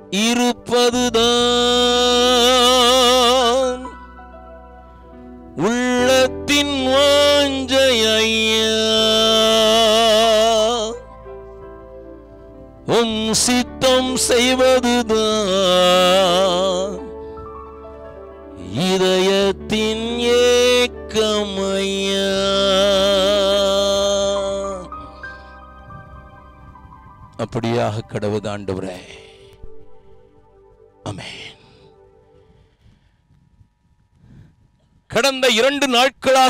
இருப்பதுதான் உள்ளத்தின் வாஞ்சை ஐயா உம் சித்தம் செய்வதுதான் இதயத்தின் ஏக்கம் ஐயா அப்படியாக கடவுது ஆண்டவரே ஆமென் கடந்த இரண்டு நாட்களாக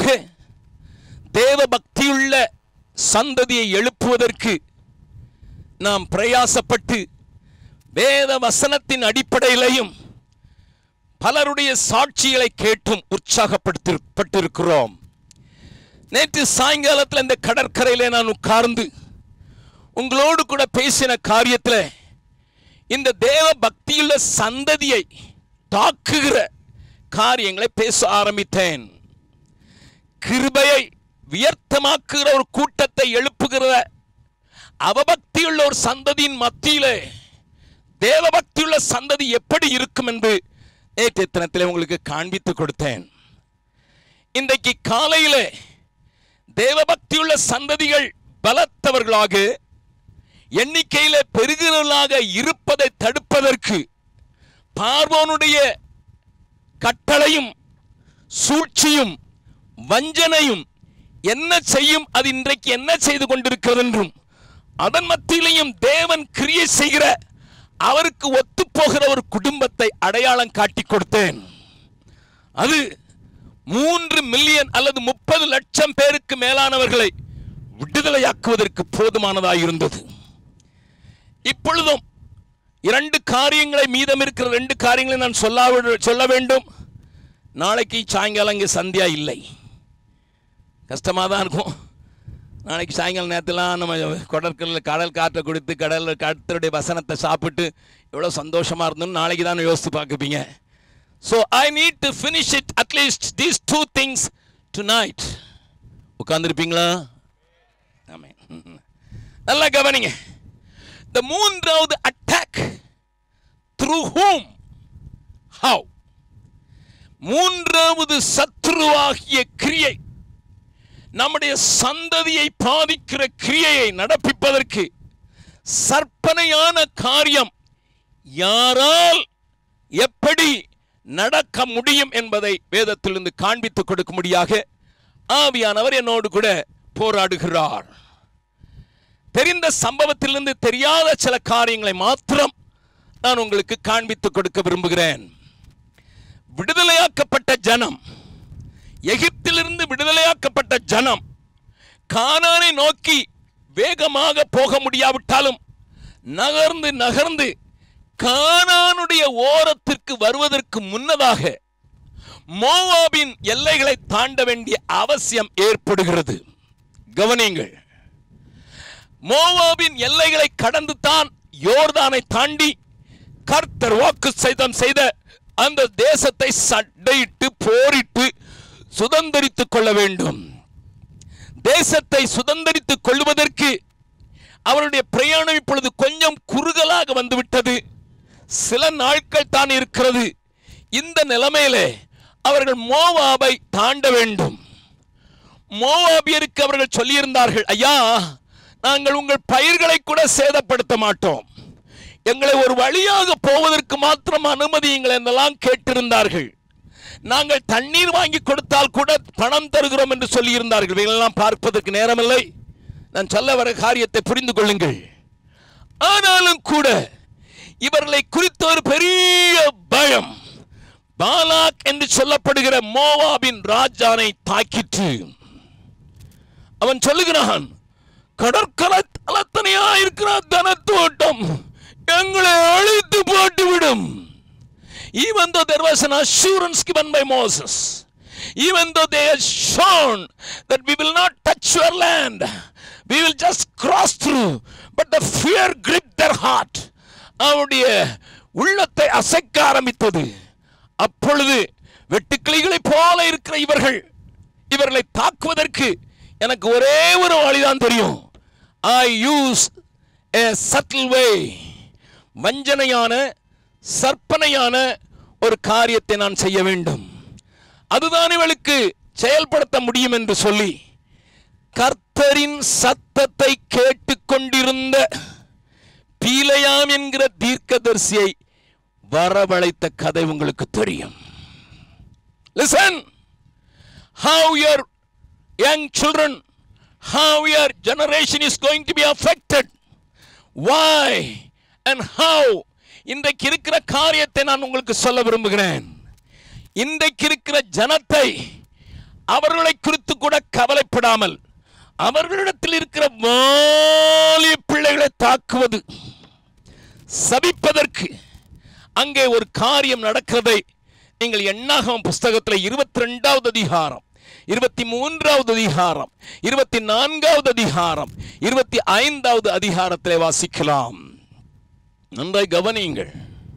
தேவ பக்தியுள்ள சந்ததியை எழுப்புவதற்கு நாம் பிரயாசப்பட்டு வேத வசனத்தின் அடிப்படையிலையும் பலருடைய சாட்சிகளை கேட்டும் உற்சாகப்படுத்தப்பட்டிருக்கிறோம் நேற்று சாயங்காலத்தில் இந்த கடற்கரையிலே நான் உட்கார்ந்து உங்களோடு கூட பேசின காரியத்தில் இந்த தேவ பக்தியுள்ள சந்ததியை தாக்குகிற காரியங்களை பேச ஆரம்பித்தேன் கிருபையை வியர்த்தமாக்குகிற ஒரு கூட்டத்தை எழுப்புகிற அவபக்தியுள்ள ஒரு சந்ததியின் மத்தியிலே தேவபக்தியுள்ள சந்ததி எப்படி இருக்கும் என்று நேற்றைய தினத்தில் உங்களுக்கு காண்பித்து கொடுத்தேன் இன்றைக்கு காலையிலே தேவபக்தியுள்ள சந்ததிகள் பலத்தவர்களாக எண்ணிக்கையில பெருகிறவர்களாக இருப்பதை தடுப்பதற்கு பார்வோனுடைய கட்டளையும் சூழ்ச்சியும் வஞ்சனையும் என்ன செய்யும் அது இன்றைக்கு என்ன செய்து கொண்டிருக்கிறது என்றும் அதன் மத்தியிலையும் தேவன் கிரியை செய்கிற அவருக்கு ஒத்துப்போகிற ஒரு குடும்பத்தை அடையாளம் காட்டி கொடுத்தேன் அது மூன்று மில்லியன் அல்லது முப்பது லட்சம் பேருக்கு மேலானவர்களை விடுதலையாக்குவதற்கு போதுமானதாக இருந்தது இப்பொழுதும் இரண்டு காரியங்களை மீதம் இருக்கிற ரெண்டு காரியங்களை நான் சொல்ல சொல்ல வேண்டும் நாளைக்கு சாயங்காலம் இங்கே சந்தியா இல்லை கஷ்டமாக தான் இருக்கும் நாளைக்கு சாயங்காலம் நேரத்துலாம் நம்ம கடற்கரையில் கடல் காற்றை கொடுத்து கடல் கர்த்தருடைய வசனத்தை சாப்பிட்டு எவ்வளோ சந்தோஷமாக இருந்தோம்னு நாளைக்கு தான் யோசித்து பார்க்குப்பீங்க so I need to finish it at least these two things tonight உட்காந்துருப்பீங்களா ஆமே நல்லா கவனிங்க இந்த மூன்றாவது அட்டாக் த்ரூ ஹூம் ஹவ் மூன்றாவது சத்ருவாகிய கிரியை நம்முடைய சந்ததியை பாதிக்கிற கிரியையை நடப்பிப்பதற்கு சற்பனையான காரியம் யாரால் எப்படி நடக்க முடியும் என்பதை வேதத்திலிருந்து காண்பித்து கொடுக்கும்படியாக ஆவியானவர் என்னோடு கூட போராடுகிறார் தெரிந்த சம்பவத்திலிருந்து தெரியாத சில காரியங்களை மாத்திரம் நான் உங்களுக்கு காண்பித்து கொடுக்க விரும்புகிறேன் விடுதலையாக்கப்பட்ட ஜனம் எகிப்திலிருந்து விடுதலையாக்கப்பட்ட ஜனம் கானானை நோக்கி வேகமாக போக முடியாவிட்டாலும் நகர்ந்து நகர்ந்து கானானுடைய ஓரத்திற்கு வருவதற்கு முன்னதாக மோவாபின் எல்லைகளை தாண்ட வேண்டிய அவசியம் ஏற்படுகிறது கவனியுங்கள் மோவாபின் எல்லைகளை கடந்து தான் யோர்தானை தாண்டி கர்த்தர் வாக்கு செய்தம் செய்த அந்த தேசத்தை சண்டையிட்டு போரிட்டு சுதந்திரித்துக் கொள்ள வேண்டும் தேசத்தை சுதந்திரித்துக் கொள்வதற்கு அவருடைய பிரயாணம் இப்பொழுது கொஞ்சம் குறுகலாக வந்துவிட்டது சில நாட்கள் தான் இருக்கிறது இந்த நிலைமையிலே அவர்கள் மோவாபை தாண்ட வேண்டும் மோவாபியருக்கு அவர்கள் சொல்லியிருந்தார்கள் ஐயா நாங்கள் உங்கள் பயிர்களை கூட சேதப்படுத்த மாட்டோம் எங்களை ஒரு வழியாக போவதற்கு மாத்திரம் அனுமதியுங்கள் என்றெல்லாம் கேட்டிருந்தார்கள் நாங்கள் தண்ணீர் வாங்கி கொடுத்தால் கூட பணம் தருகிறோம் என்று சொல்லியிருந்தார்கள் இவைகளெல்லாம் பார்ப்பதற்கு நேரமில்லை நான் சொல்ல வர காரியத்தை புரிந்து கொள்ளுங்கள் ஆனாலும் கூட இவர்களை குறித்த ஒரு பெரிய பயம் பாலாக் என்று சொல்லப்படுகிற மோவாபின் ராஜானை தாக்கிற்று அவன் சொல்லுகிறான் கடற்கரை தலத்தனையா இருக்கிற தனத்தோட்டம் எங்களை அழித்து போட்டுவிடும் even though there was an assurance given by Moses, even though they had shown that we will not touch your land, we will just cross through, but the fear gripped their heart. அவருடைய உள்ளத்தை அசைக்க ஆரம்பித்தது அப்பொழுது வெட்டுக்கிளிகளைப் போல இருக்கிற இவர்கள் இவர்களை தாக்குவதற்கு எனக்கு ஒரே ஒரு வழிதான் தெரியும் I use a subtle way வஞ்சனையான சற்பனையான ஒரு காரியத்தை நான் செய்ய வேண்டும் அதுதான் இவளுக்கு செயல்படுத்த முடியும் என்று சொல்லி கர்த்தரின் சத்தத்தை கேட்டுக்கொண்டிருந்த பீலையாம் என்கிற தீர்க்கதரிசியை வரவழைத்த கதை உங்களுக்கு தெரியும் listen how your young children how your generation is going to be affected why and how இன்றைக்கு இருக்கிற காரியத்தை நான் உங்களுக்கு சொல்ல விரும்புகிறேன் இன்றைக்கு இருக்கிற ஜனத்தை அவர்களை குறித்து கூட கவலைப்படாமல் அவர்களிடத்தில் இருக்கிற வாலிய பிள்ளைகளை தாக்குவது சபிப்பதற்கு அங்கே ஒரு காரியம் நடக்கிறதை நீங்கள் எண்ணாகம் புஸ்தகத்தில் இருபத்தி ரெண்டாவது அதிகாரம் இருபத்தி மூன்றாவது அதிகாரம் இருபத்தி நான்காவது அதிகாரம் இருபத்தி ஐந்தாவது அதிகாரத்திலே வாசிக்கலாம் நன்றாய் கவனியுங்கள்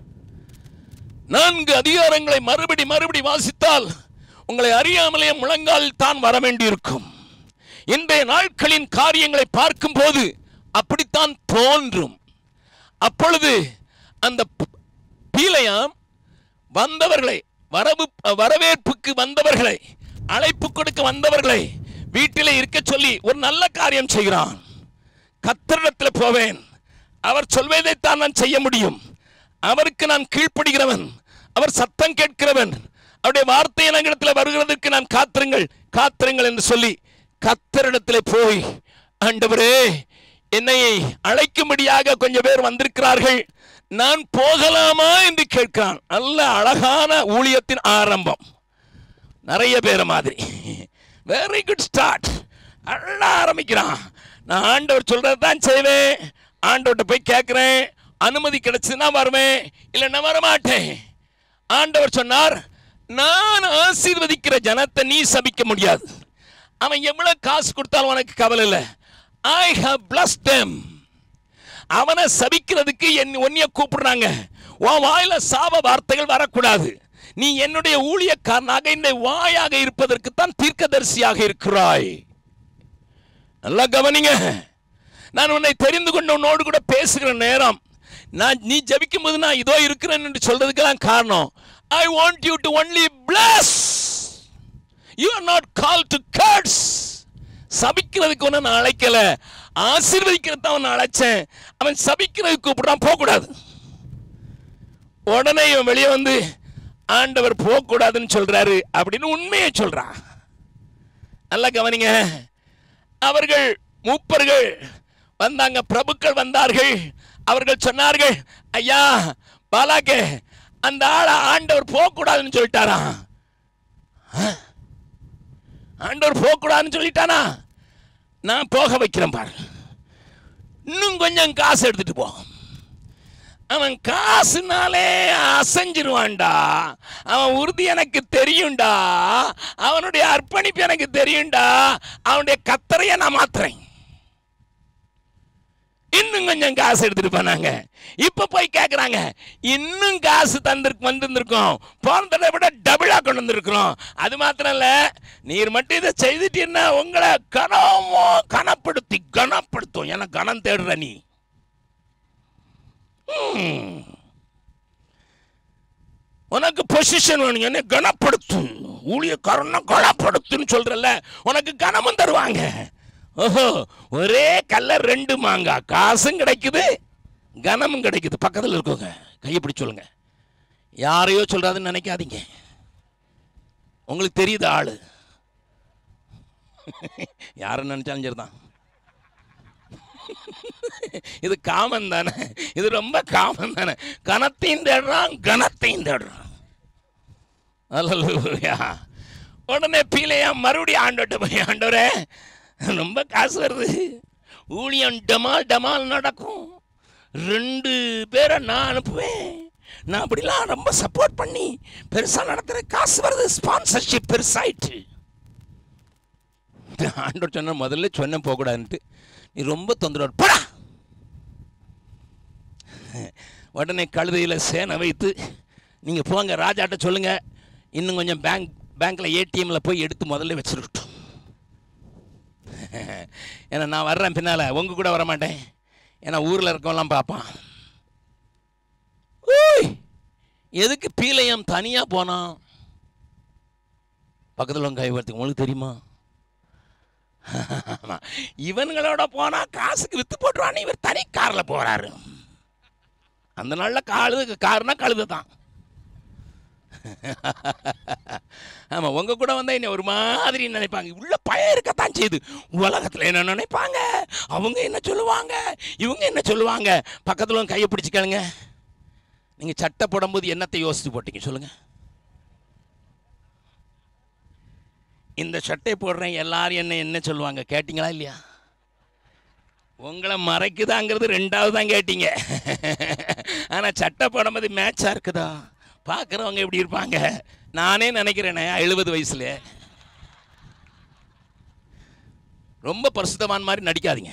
நான்கு அதிகாரங்களை மறுபடி மறுபடி வாசித்தால் உங்களை அறியாமலே முழங்கால் தான் வர வேண்டியிருக்கும் இன்றைய நாட்களின் காரியங்களை பார்க்கும்போது அப்படித்தான் தோன்றும் அப்பொழுது அந்த ப- பீலையாம் வந்தவர்களை வரவு வரவேற்புக்கு வந்தவர்களை அழைப்பு கொடுக்க வந்தவர்களை வீட்டிலே இருக்க சொல்லி ஒரு நல்ல காரியம் செய்கிறான் கத்தரிடத்தில் போவேன் அவர் சொல்வதைத்தான் நான் செய்ய முடியும் அவருக்கு நான் கீழ்ப்படுகிறவன் அவர் சத்தம் கேட்கிறவன் அவருடைய வார்த்தை என்னிடத்தில் வருகிறதற்கு நான் காத்திருங்கள் காத்திருங்கள் என்று சொல்லி கத்தரிடத்தில் போய் ஆண்டவரே என்னை அழைக்கும்படியாக கொஞ்சம் பேர் வந்திருக்கிறார்கள் நான் போகலாமா என்று கேட்கிறான் நல்ல அழகான ஊழியத்தின் ஆரம்பம் நிறைய பேர் மாதிரி வெரி குட் ஸ்டார்ட் நல்லா ஆரம்பிக்கிறான் நான் ஆண்டவர் சொல்றது தான் செய்வேன் ஆண்டவர்கிட்ட போய் கேட்குறேன் அனுமதி கிடைச்சுன்னா வருவேன் இல்லைன்னா வரமாட்டேன் ஆண்டவர் சொன்னார் நான் ஆசீர்வதிக்கிற ஜனத்தை நீ சபிக்க முடியாது அவன் எவ்வளவு காசு கொடுத்தாலும் உனக்கு கவலை இல்லை ஐ ஹவ் பிளஸ் them அவனை சபிக்கிறதுக்கு என் உன்னைய கூப்பிடுறாங்க உன் வாயில சாப வார்த்தைகள் வரக்கூடாது நீ என்னுடைய ஊழியக்காரனாக இந்த வாயாக இருப்பதற்கு தான் தீர்க்கதரிசியாக இருக்கிறாய் நல்லா கவனிங்க நான் உன்னை தெரிந்து கொண்டு உன்னோடு கூட பேசுகிற நேரம் நான் நீ ஜெபிக்கும் போது நான் இதோ இருக்கிறேன் என்று சொல்றதுக்கெல்லாம் காரணம் I want you to only bless you are not call to curse சபிக்கிறதுக்கு ஒன்று நான் அழைக்கல ஆசீர்வதிக்கிறது தான் அவனை அழைச்சேன் அவன் சபிக்கிறதுக்கு கூப்பிடான் போகக்கூடாது உடனே இவன் வெளியே வந்து ஆண்டவர் போகக்கூடாதுன்னு சொல்றாரு அப்படின்னு உண்மையை சொல்றான் நல்லா கவனிங்க அவர்கள் மூப்பர்கள் வந்தாங்க பிரபுக்கள் வந்தார்கள் அவர்கள் சொன்னார்கள் ஐயா பாலாக்கே அந்த ஆளை ஆண்டவர் போகக்கூடாதுன்னு சொல்லிட்டாராம் ஆண்டவர் போகக்கூடாதுன்னு சொல்லிட்டானா நான் போக வைக்கிறேன் பாரு இன்னும் கொஞ்சம் காசு எடுத்துட்டு போ அவன் காசுனாலே அசைஞ்சிருவான்டா அவன் உறுதி எனக்கு தெரியும்டா அவனுடைய அர்ப்பணிப்பு எனக்கு தெரியும்டா அவனுடைய கத்தரைய நான் மாத்துறேன் இன்னும் கொஞ்சம் காசு எடுத்துட்டு போனாங்க இப்ப போய் கேக்குறாங்க இன்னும் காசு தந்திருக்கு வந்திருந்திருக்கோம் போன தடவை விட டபுளா கொண்டு வந்திருக்கிறோம் அது மாத்திரம் இல்ல நீர் மட்டும் இதை செய்துட்டீங்கன்னா உங்களை கனமோ கனப்படுத்தி கனப்படுத்தும் ஏன்னா கனம் தேடுற நீ ம். உனக்கு பொசிஷன் வேணும் என்ன கனப்படுத்து ஊழியக்காரன்னா கனப்படுத்துன்னு சொல்றல உனக்கு கனமும் தருவாங்க ஓஹோ ஒரே கல்ல ரெண்டு மாங்காய் காசும் கிடைக்குது கனமும் கிடைக்குது பக்கத்தில் இருக்கோங்க கையை பிடிச்சு சொல்லுங்க யாரையோ சொல்றாதுன்னு நினைக்காதீங்க உங்களுக்கு தெரியுது ஆளு யாரை நினைச்சாலும் சரிதான் இது காமன் தானே இது ரொம்ப காமன் தானே கனத்தையும் தேடுறான் கனத்தையும் தேடுறான் அல்லேலூயா உடனே பீலையா மறுபடியும் ஆண்டோட்ட போய் ஆண்டவரே ரொம்ப காசு வருது ஊழியம் டமால் டமால் நடக்கும் ரெண்டு பேரை நான் அனுப்புவேன் நான் அப்படிலாம் ரொம்ப சப்போர்ட் பண்ணி பெருசாக நடத்துகிற காசு வருது ஸ்பான்சர்ஷிப் பெருசாயிட்டு ஆண்டவர் சொன்ன முதல்ல சொன்ன போகக்கூடாதுன்ட்டு நீ ரொம்ப தொந்தரவு போடா உடனே கழுதையில் சேனை வைத்து நீங்கள் போங்க ராஜாட்ட சொல்லுங்க இன்னும் கொஞ்சம் பேங்க் பேங்க்கில் ஏடிஎம்மில் போய் எடுத்து முதல்ல வச்சிருக்கட்டும் ஏன்னா நான் வர்றேன் பின்னால் உங்க கூட வர மாட்டேன் ஏன்னா ஊரில் இருக்கவங்களாம் பார்ப்பான் ஊய் எதுக்கு பீலையம் தனியா போனான் பக்கத்தில் உங்க கைவர்த்தி உங்களுக்கு தெரியுமா ஆமா. இவனுங்களோட போனா காசுக்கு வித்து போட்டுருவான்னு இவர் தனி கார்ல போறாரு அந்த நாள்ல காழுது காருனா கழுது தான் ஆமா உங்க கூட வந்தா என்ன ஒரு மாதிரி நினைப்பாங்க உள்ள பயம் இருக்கத்தான் செய்யுது உலகத்துல என்ன நினைப்பாங்க அவங்க என்ன சொல்லுவாங்க இவங்க என்ன சொல்லுவாங்க பக்கத்துல வந்து கையை பிடிச்சிக்கணுங்க நீங்க சட்டை போடும்போது என்னத்தை யோசிச்சு போட்டீங்க சொல்லுங்க இந்த சட்டை போடுறேன் எல்லாரும் என்ன என்ன சொல்லுவாங்க கேட்டிங்களா இல்லையா உங்களை மறைக்குதாங்கிறது ரெண்டாவது தான் கேட்டீங்க ஆனால் சட்டை போடும்போது மேட்சாக இருக்குதா பார்க்குறவங்க எப்படி இருப்பாங்க நானே நினைக்கிறேனே எழுபது வயசுல ரொம்ப பரிசுத்தவான் மாதிரி நடிக்காதீங்க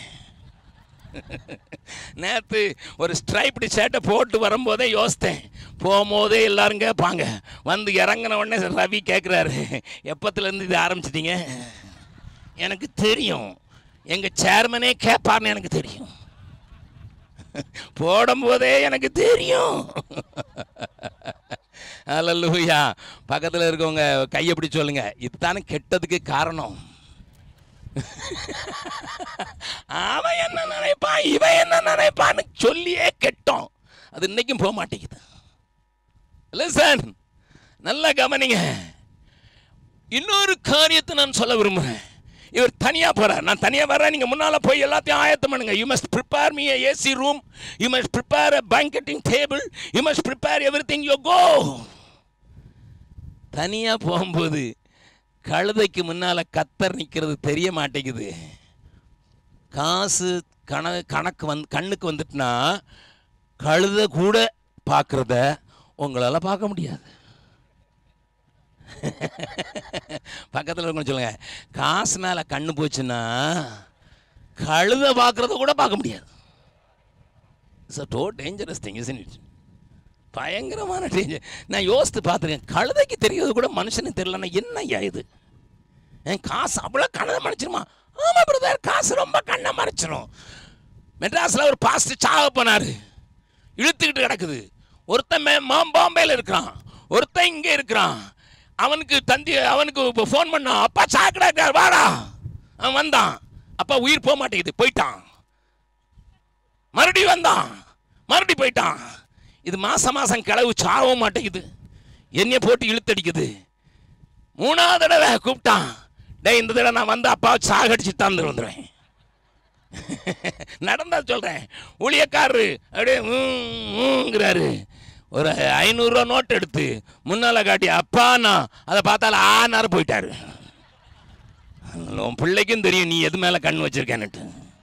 நேற்று ஒரு ஸ்ட்ரைப்டு ஷர்ட்டை போட்டு வரும்போதே யோசித்தேன் போகும்போதே எல்லாரும் கேட்பாங்க வந்து இறங்கின உடனே ரவி கேட்குறாரு எப்பத்துலேருந்து இது ஆரம்பிச்சிட்டீங்க எனக்கு தெரியும் எங்கள் சேர்மனே கேட்பார்னு எனக்கு தெரியும் போடும்போதே எனக்கு தெரியும் அல்லூயா பக்கத்தில் இருக்கவங்க கையை பிடி சொல்லுங்க இதுதானே கெட்டதுக்கு காரணம் அவன் என்ன நினைப்பான் இவன் என்ன நினைப்பான்னு சொல்லியே கெட்டோம் அது இன்னைக்கும் போக மாட்டேங்குது லிசன் நல்லா கவனிங்க இன்னொரு காரியத்தை நான் சொல்ல விரும்புகிறேன் இவர் தனியாக போகிறார் நான் தனியாக வர்றேன் நீங்கள் முன்னால் போய் எல்லாத்தையும் ஆயத்தம் பண்ணுங்க you must prepare me AC room you must prepare a banqueting table you must prepare everything you go தனியாக போகும்போது கழுதைக்கு முன்னால் கத்தர் நிற்கிறது தெரிய மாட்டேங்குது காசு கண கணக்கு வந்து கண்ணுக்கு வந்துட்டுனா கழுதை கூட பார்க்குறத உங்களால் பார்க்க முடியாது பக்கத்தில் இருக்கணும் சொல்லுங்க காசு மேலே கண்ணு போச்சுன்னா கழுதை பார்க்குறத கூட பார்க்க முடியாது it's a too dangerous thing is it பயங்கரமான டேஞ்சர் நான் யோசித்து பார்த்துருக்கேன் கழுதைக்கு தெரியறது கூட மனுஷனுக்கு தெரியலன்னா என்ன ஐயா இது என் காசு அவ்வளோ கண்ணை மறைச்சிருமா ஆமாம் பிரதர் காசு ரொம்ப கண்ணை மறைச்சிரும் மெட்ராஸில் ஒரு பாஸ்ட் சாக போனார் இழுத்துக்கிட்டு கிடக்குது ஒருத்தன் மே- மா- பாம்பேல இருக்கிறான் ஒருத்தன் இங்கே இருக்கிறான் அவனுக்கு தந்தி அவனுக்கு ஃபோன் பண்ணான் அப்பா சாக்கடா இருக்கார் வாடா அவன் வந்தான் அப்பா உயிர் போக மாட்டேங்குது போயிட்டான் மறுபடியும் வந்தான் மறுபடியும் போயிட்டான் இது மாசம் மாசம் கிளவு சாகவும் மாட்டேங்குது என்னைய போட்டு இழுத்தடிக்குது மூணாவது தடவை கூப்பிட்டான் டேய் இந்த தடவை நான் வந்து அப்பாவை சாகடிச்சு தந்து வந்துடுவேன் நடந்தா சொல்கிறேன் ஊழியக்காரரு அப்படியே ஊங்கிறாரு ஒரு ஐநூறுரூவா நோட் எடுத்து முன்னால் காட்டி அப்பானா அதை பார்த்தால ஆனாரு போயிட்டாரு உன் பிள்ளைக்கும் தெரியும் நீ எது மேலே கண் வச்சிருக்கேன்னுட்டு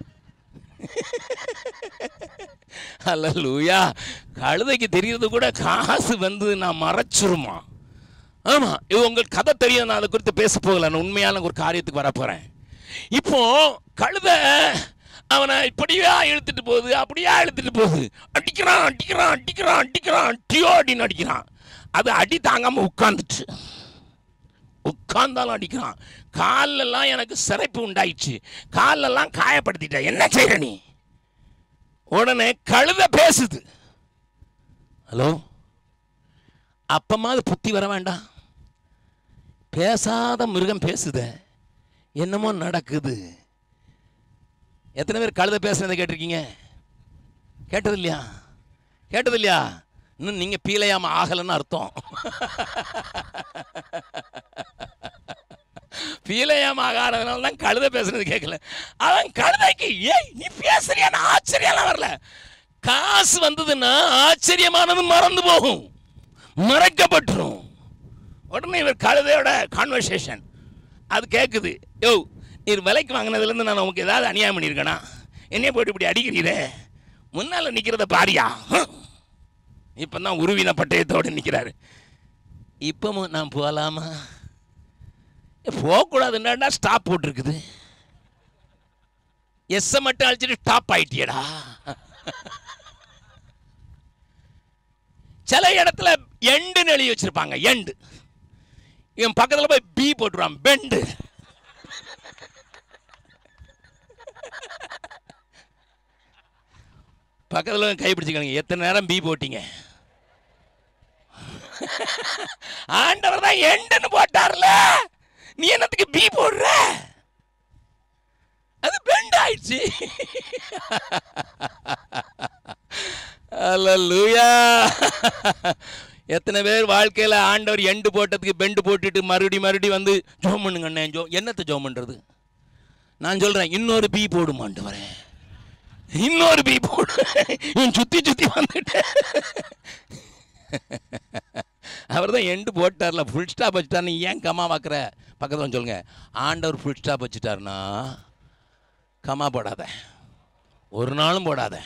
அல்லூயா கழுதைக்கு தெரியறது கூட காசு வந்து நான் மறைச்சிருமா ஆமாம் இது உங்களுக்கு கதை தெரியும் நான் அதை குறித்து பேச போகல நான் உண்மையான ஒரு காரியத்துக்கு வர போகிறேன் இப்போ கழுதை அவனை இப்படியா இழுத்துட்டு போகுது அப்படியா இழுத்துட்டு போகுது அடிக்கிறான் அடிக்கிறான் அடிக்கிறான் அடிக்கிறான் டியோ அப்படின்னு அடிக்கிறான் அது அடி தாங்காமல் உட்காந்துட்டு உட்கார்ந்தாலும் அடிக்கிறான் காலெல்லாம் எனக்கு சிறைப்பு உண்டாயிடுச்சு காலெல்லாம் காயப்படுத்திட்டேன் என்ன செய்யற நீ உடனே கழுத பேசுது ஹலோ அப்பமாவது புத்தி வர வேண்டாம் பேசாத மிருகம் பேசுதே என்னமோ நடக்குது எத்தனை பேர் கழுத பேசுனதை கேட்டிருக்கீங்க கேட்டது இல்லையா கேட்டது இல்லையா இன்னும் நீங்க பீலையாம ஆகலைன்னு அர்த்தம் பீலையாம ஆகாதனால தான் கழுத பேசுறது கேட்கல அவன் கழுதைக்கு ஏய் நீ பேசுறியான ஆச்சரியம் வரல காசு வந்ததுன்னா ஆச்சரியமானது மறந்து போகும் மறைக்கப்பட்டுரும் உடனே இவர் கழுதையோட கான்வர்சேஷன் அது கேட்குது யோ நீர் விலைக்கு வாங்கினதுலேருந்து நான் உனக்கு ஏதாவது அநியாயம் பண்ணியிருக்கேனா என்னைய போட்டு இப்படி அடிக்கிறீரே முன்னால் நிற்கிறத பாரியா இப்போ தான் உருவின பட்டயத்தோடு நிற்கிறாரு இப்பவும் நான் போகலாமா போகக்கூடாதுன்னா ஸ்டாப் போட்டிருக்குது எஸ்ஸை மட்டும் அழிச்சிட்டு ஸ்டாப் ஆயிட்டியடா சில இடத்துல எண்டுன்னு எழுதி வச்சிருப்பாங்க எண்டு இவன் பக்கத்தில் போய் பி போட்டுருவான் பெண்டு பக்கத்தில் கை பிடிச்சிக்கணுங்க எத்தனை நேரம் பி போட்டீங்க ஆண்டவர் தான் எண்டுன்னு போட்டார்ல நீ என்னத்துக்கு பி போடுற அது பெண்ட் ஆயிடுச்சு அல்லேலூயா எத்தனை பேர் வாழ்க்கையில் ஆண்டவர் எண்டு போட்டதுக்கு பெண்டு போட்டுட்டு மறுபடி மறுபடி வந்து ஜோம் பண்ணுங்க அண்ணே ஜோ என்னத்தை ஜோம் பண்ணுறது நான் சொல்கிறேன் இன்னொரு பி போடும் ஆண்டவரே இன்னொரு பி போடு இவன் சுற்றி சுற்றி வந்துட்டேன் அவர் தான் எண்டு போட்டார்ல ஃபுல் ஸ்டாப் வச்சுட்டார் நீ ஏன் கமா பார்க்குற பக்கத்தில் வந்து சொல்லுங்க ஆண்டவர் ஃபுல் ஸ்டாப் வச்சுட்டாருன்னா கமா போடாத ஒரு நாளும் போடாத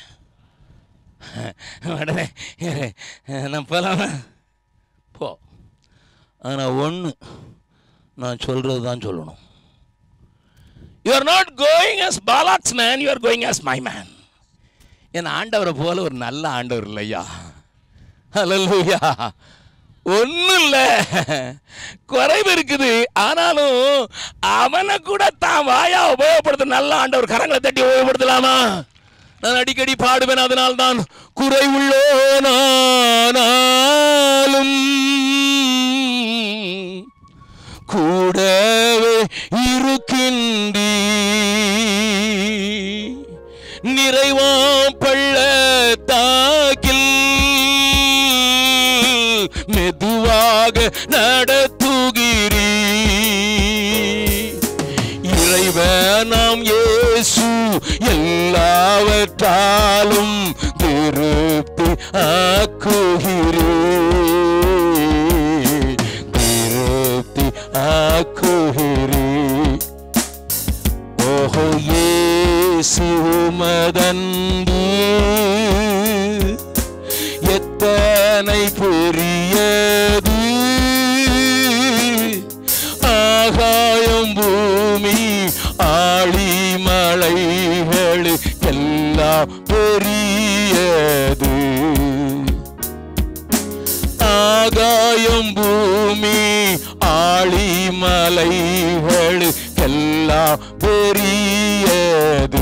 உடனே நான் போகலாமா போ ஆனால் ஒன்று நான் சொல்கிறது தான் சொல்லணும் you are not going as Balak's man you are going as my man என் ஆண்டவரை போல ஒரு நல்ல ஆண்டவர் இல்லையா ஹalleluya ஒன்றும் இல்லை குறைவு இருக்குது ஆனாலும் அவனை கூட தான் வாயா உபயோகப்படுத்த நல்ல ஆண்டவர் கரங்களை தட்டி உபயோகப்படுத்தலாமா நான் அடிக்கடி பாடுவேன் அதனால் தான் குறைவுள்ளோ நானாலும் கூடவே இருக்கின்றீ நிறைவாம் பள்ளத்தாக்கில் மெதுவாக நடத்துகிறீ இறைவனாம் இயேசு எல்லாவற்றாலும் திருப்தி ஆக்குகிறே திருப்தி ஆக்குகிறே ஓஹோ இயேசு உமதன்பு எத்தனை பெரியது ஆகாயம் பூமி ஆழிமலைகளுக்கெல்லாம் பெரியது ஆகாயம் பூமி ஆழிமலைகளுக்கெல்லாம் பெரியது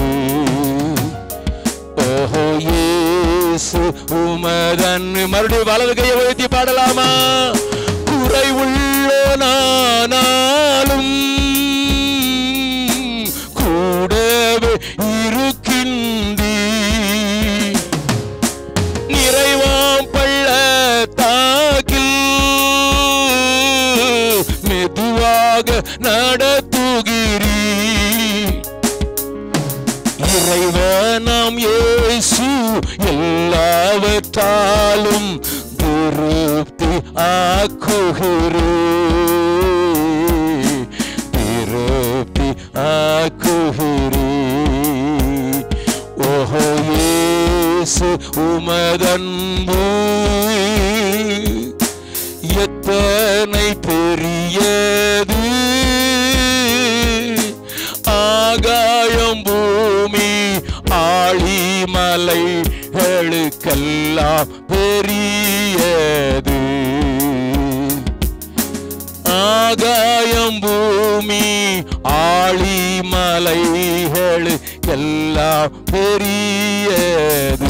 ஓஹோ இயேசு உமதன் மறுபடியும் வலது கையை உயர்த்தி பாடலாமா குறைவுள்ள நானாலும் கூடவே இருக்கின்றீ நிறைவாம் பள்ளத்தாக்கில் மெதுவாக நடத்துகிறீ இறைவனாம் இயேசு எல்லாவற்றாலும் திருப்தி ஆக்குகிறே திருப்தி ஆக்குகிறே ஓஹோ இயேசு உமதன்பு எத்தனை பெரியது ஆகாயம் பூமி ஆழிமலைகளுக்கெல்லாம் பெரியது ஆகாயம் பூமி ஆழிமலைகளுக்கெல்லாம் பெரியது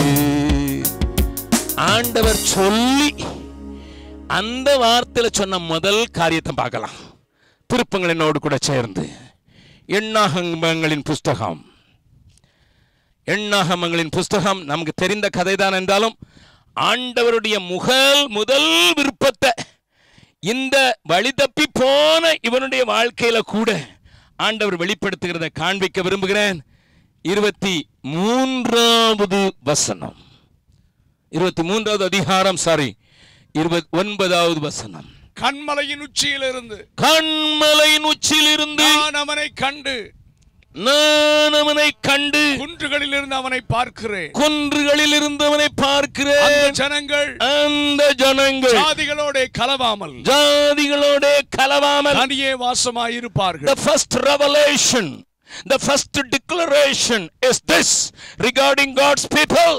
ஆண்டவர் சொல்லி அந்த வார்த்தையில சொன்ன முதல் காரியத்தை பார்க்கலாம் திருப்பங்கள் என்னோடு கூட சேர்ந்து எண்ணாகமங்களின் புஸ்தகம் எண்ணாகமங்களின் புஸ்தகம் நமக்கு தெரிந்த கதைதான் என்றாலும் ஆண்டவருடைய முகல் முதல் விருப்பத்தை இந்த வழி தப்பி போன இவனுடைய வாழ்க்கையில கூட ஆண்டவர் வெளிப்படுத்துகிறத காண்பிக்க விரும்புகிறேன் இருபத்தி மூன்றாவது வசனம் இருபத்தி மூன்றாவது அதிகாரம் சாரி இருபத்தி ஒன்பதாவது வசனம் கண்மலையின் உச்சியிலிருந்து கண்மலையின் உச்சியிலிருந்து நான் அவனை கண்டு நான் அவனை கண்டு குன்றுகளில் இருந்து அவனை பார்க்கிறேன் குன்றுகளில் இருந்தவனை அந்த பார்க்கிறேன் ஜனங்கள் அந்த ஜனங்கள் ஜாதிகளோட கலவாமல் ஜாதிகளோட கலவாமல் தனியே வாசமாயிருப்பார்கள் the first revelation the first declaration is this regarding god's people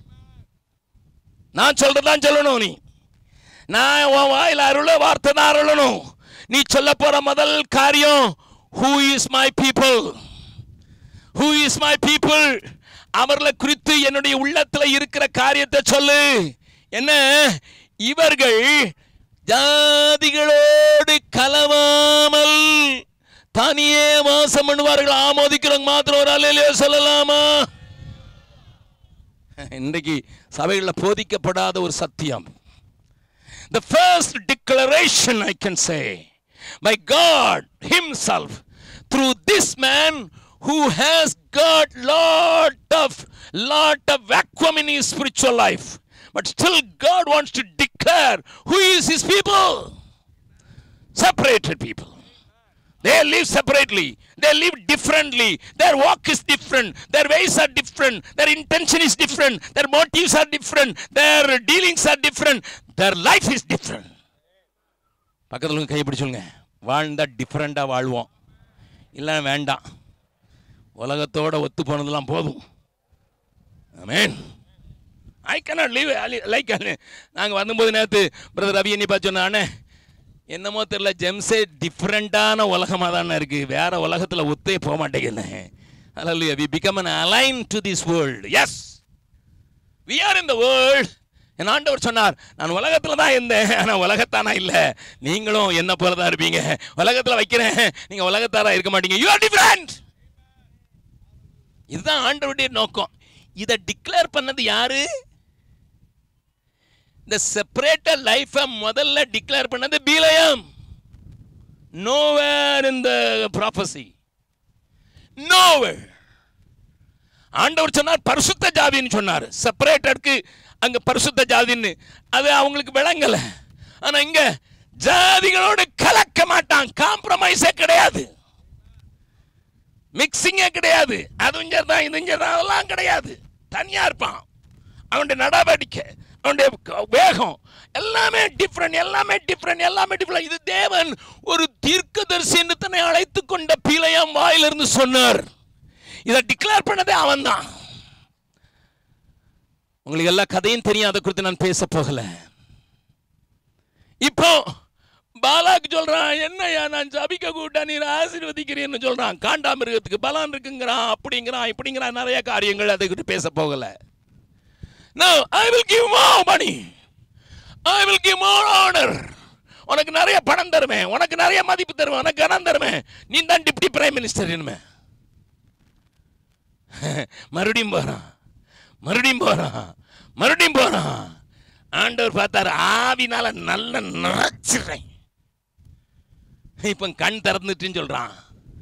நான் சொல்றதான் சொல்லணும் நீ நான் உன் வாயில் அருள வார்த்தை தான் அருளணும் நீ சொல்ல போற முதல் காரியம் who is my people who is my people அவர்களை குறித்து என்னுடைய உள்ளத்துல இருக்கிற காரியத்தை சொல்லு என்ன இவர்கள் ஜாதிகளோடு கலவாமல் தனியே வாசம் பண்ணுவார்கள் ஆமோதிக்கிறவங்க மாத்திரம் ஒரு அலையிலே சொல்லலாமா இன்றைக்கு சபைகளில் போதிக்கப்படாத ஒரு சத்தியம் the first declaration I can say by God Himself through this man who has got lot of lot of vacuum in his spiritual life, but still God wants to declare who is His people, separated people. They live separately. They live differently. Their walk is different. Their ways are different. Their intention is different. Their motives are different. Their dealings are different. Their life is different. பக்கத்தில் கை பிடிச்சுங்க வாழ்ந்தா டிஃப்ரெண்ட்டாக வாழ்வோம் இல்லை வேண்டாம் உலகத்தோட ஒத்து போனதெல்லாம் போதும் amen I cannot live like நாங்கள் வந்தபோது நேற்று பிரதர் ரவி என்னி பார்த்து சொன்னானே என்னமோ தெரியல ஜெம்ஸே டிஃப்ரெண்ட்டான உலகமாக தானே இருக்குது வேற உலகத்தில் ஒத்தே போக மாட்டேங்குது அல்ல we become an alien to this world as we are in the world என் ஆண்டவர் சொன்னார் நான் உலகத்தில் தான் இருந்தேன் ஆனால் உலகத்தானா இல்லை நீங்களும் என்ன போல தான் இருப்பீங்க உலகத்தில் வைக்கிறேன் நீங்கள் உலகத்தாரா இருக்க மாட்டீங்க யூ ஆர் டிஃப்ரெண்ட் இதுதான் ஆண்டவருடைய நோக்கம் இதை டிக்ளேர் பண்ணது யாரு இந்த செப்பரேட்டட் லைஃபை முதல்ல டிக்ளேர் பண்ணது Balaam nowhere in the prophecy nowhere ஆண்டவர் சொன்னார் பரிசுத்த ஜாதின்னு சொன்னார் செப்பரேட்டடுக்கு அங்க பரிசுத்த ஜாதின்னு அது அவங்களுக்கு விளங்கல ஆனா இங்க ஜாதிகளோடு கலக்க மாட்டான் காம்ப்ரமைஸே கிடையாது மிக்சிங்கே கிடையாது அதுவும் சரிதான் இதுவும் சரிதான் அதெல்லாம் கிடையாது தனியா இருப்பான் அவனுடைய நடவடிக்கை அவனுடைய க- வேகம் எல்லாமே டிஃப்ரெண்ட் எல்லாமே டிஃப்ரெண்ட் எல்லாமே டிஃப்ரெண்ட் இது தேவன் ஒரு தீர்க்கதரிசி என்று தன்னை அழைத்து கொண்ட பீலையாம் வாயிலிருந்து சொன்னார் இதை டிக்ளேர் பண்ணதே அவன்தான் உங்களுக்கு எல்லா கதையும் தெரியும் அதை குறித்து நான் பேச போகல இப்போ பாலாக்கு சொல்றான் என்னய்யா நான் ஜபிக்க கூட்டா நீர் ஆசீர்வதிக்கிறேன்னு சொல்றான் காண்டாமிருகத்துக்கு பலன் இருக்குங்கிறான் அப்படிங்கிறான் இப்படிங்கிறான் நிறைய காரியங்கள் அதை குறித்து பேச போகல No, I will give more money. I will give more honor. உனக்கு நிறைய பணம் தருவேன் உனக்கு நிறைய மதிப்பு தருவேன் உனக்கு கனம் தருவேன் நீ தான் டிப்டி பிரைம் மினிஸ்டர் இனிமே மறுபடியும் போறான் மறுபடியும் போறான் மறுபடியும் போறான் ஆண்டவர் பார்த்தாரு ஆவினால நல்ல நிறச்சிடுறேன் இப்ப கண் திறந்துட்டுன்னு சொல்றான்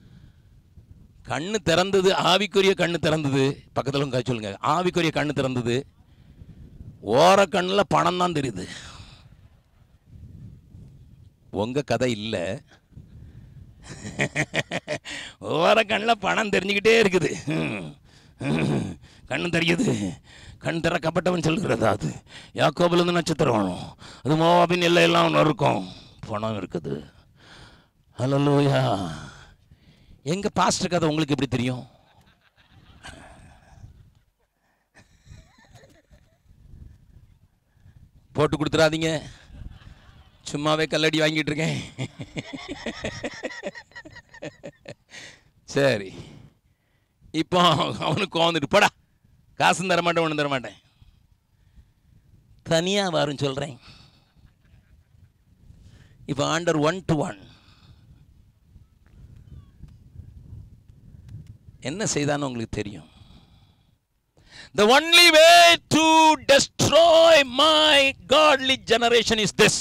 கண்ணு திறந்தது ஆவிக்குரிய கண்ணு திறந்தது பக்கத்துல உங்க சொல்லுங்க ஆவிக்குரிய கண்ணு திறந்தது ஓர கண்ணில் பணம் தான் தெரியுது உங்க கதை இல்லை ஓர கண்ணில் பணம் தெரிஞ்சுக்கிட்டே இருக்குது கண்ணு தெரியுது கண் திறக்கப்பட்டவன் சொல்கிறது அது யாக்கோபிலிருந்து நட்சத்திரம் வேணும் அது மோவாபின் எல்லையெல்லாம் ஒன்று இருக்கும் பணம் இருக்குது ஹலோயா எங்க பாஸ்டர் கதை உங்களுக்கு எப்படி தெரியும் போட்டு கொடுத்துறாதீங்க சும்மாவே கல்லடி வாங்கிட்டு இருக்கேன் சரி இப்போ அவனுக்கு கோந்துட்டு போடா காசும் தர மாட்டேன் ஒன்றும் தர மாட்டேன் தனியாக வரும் சொல்கிறேன் இப்போ ஆண்டர் ஒன் டு ஒன் என்ன செய்தான்னு உங்களுக்கு தெரியும் The only way to destroy my godly generation is this.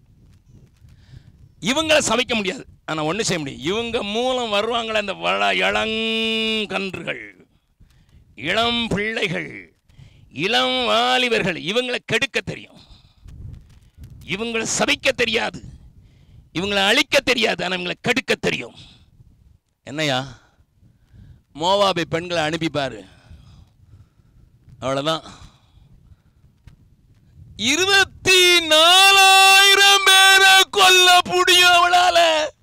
இவங்களை சமைக்க முடியாது ஆனா ஒண்ணு செய்ய முடியும் இவங்க மூலம் வருவாங்களே அந்த வள இளங்கன்றுகள் இளம் பிள்ளைகள் இளம் வாலிபர்கள் இவங்களை கெடுக்க தெரியும் இவங்களை சபிக்க தெரியாது இவங்களை அழிக்க தெரியாது ஆனா இவங்களை கெடுக்க தெரியும் என்னையா மோவாபை பெண்களை அனுப்பிப்பாரு அவ்வளவுதான் இருபத்தி நாலாயிரம் பேரை கொல்ல முடியும் அவளால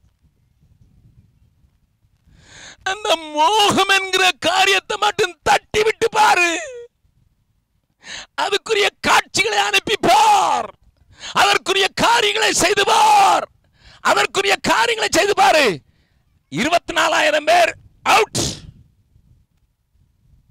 அந்த மோகம் என்கிற காரியத்தை மட்டும் தட்டி விட்டு பாரு அதுக்குரிய காட்சிகளை அனுப்பி பார் அதற்குரிய காரியங்களை செய்து பார் அதற்குரிய காரியங்களை செய்து பாரு இருபத்தி நாலாயிரம் பேர் out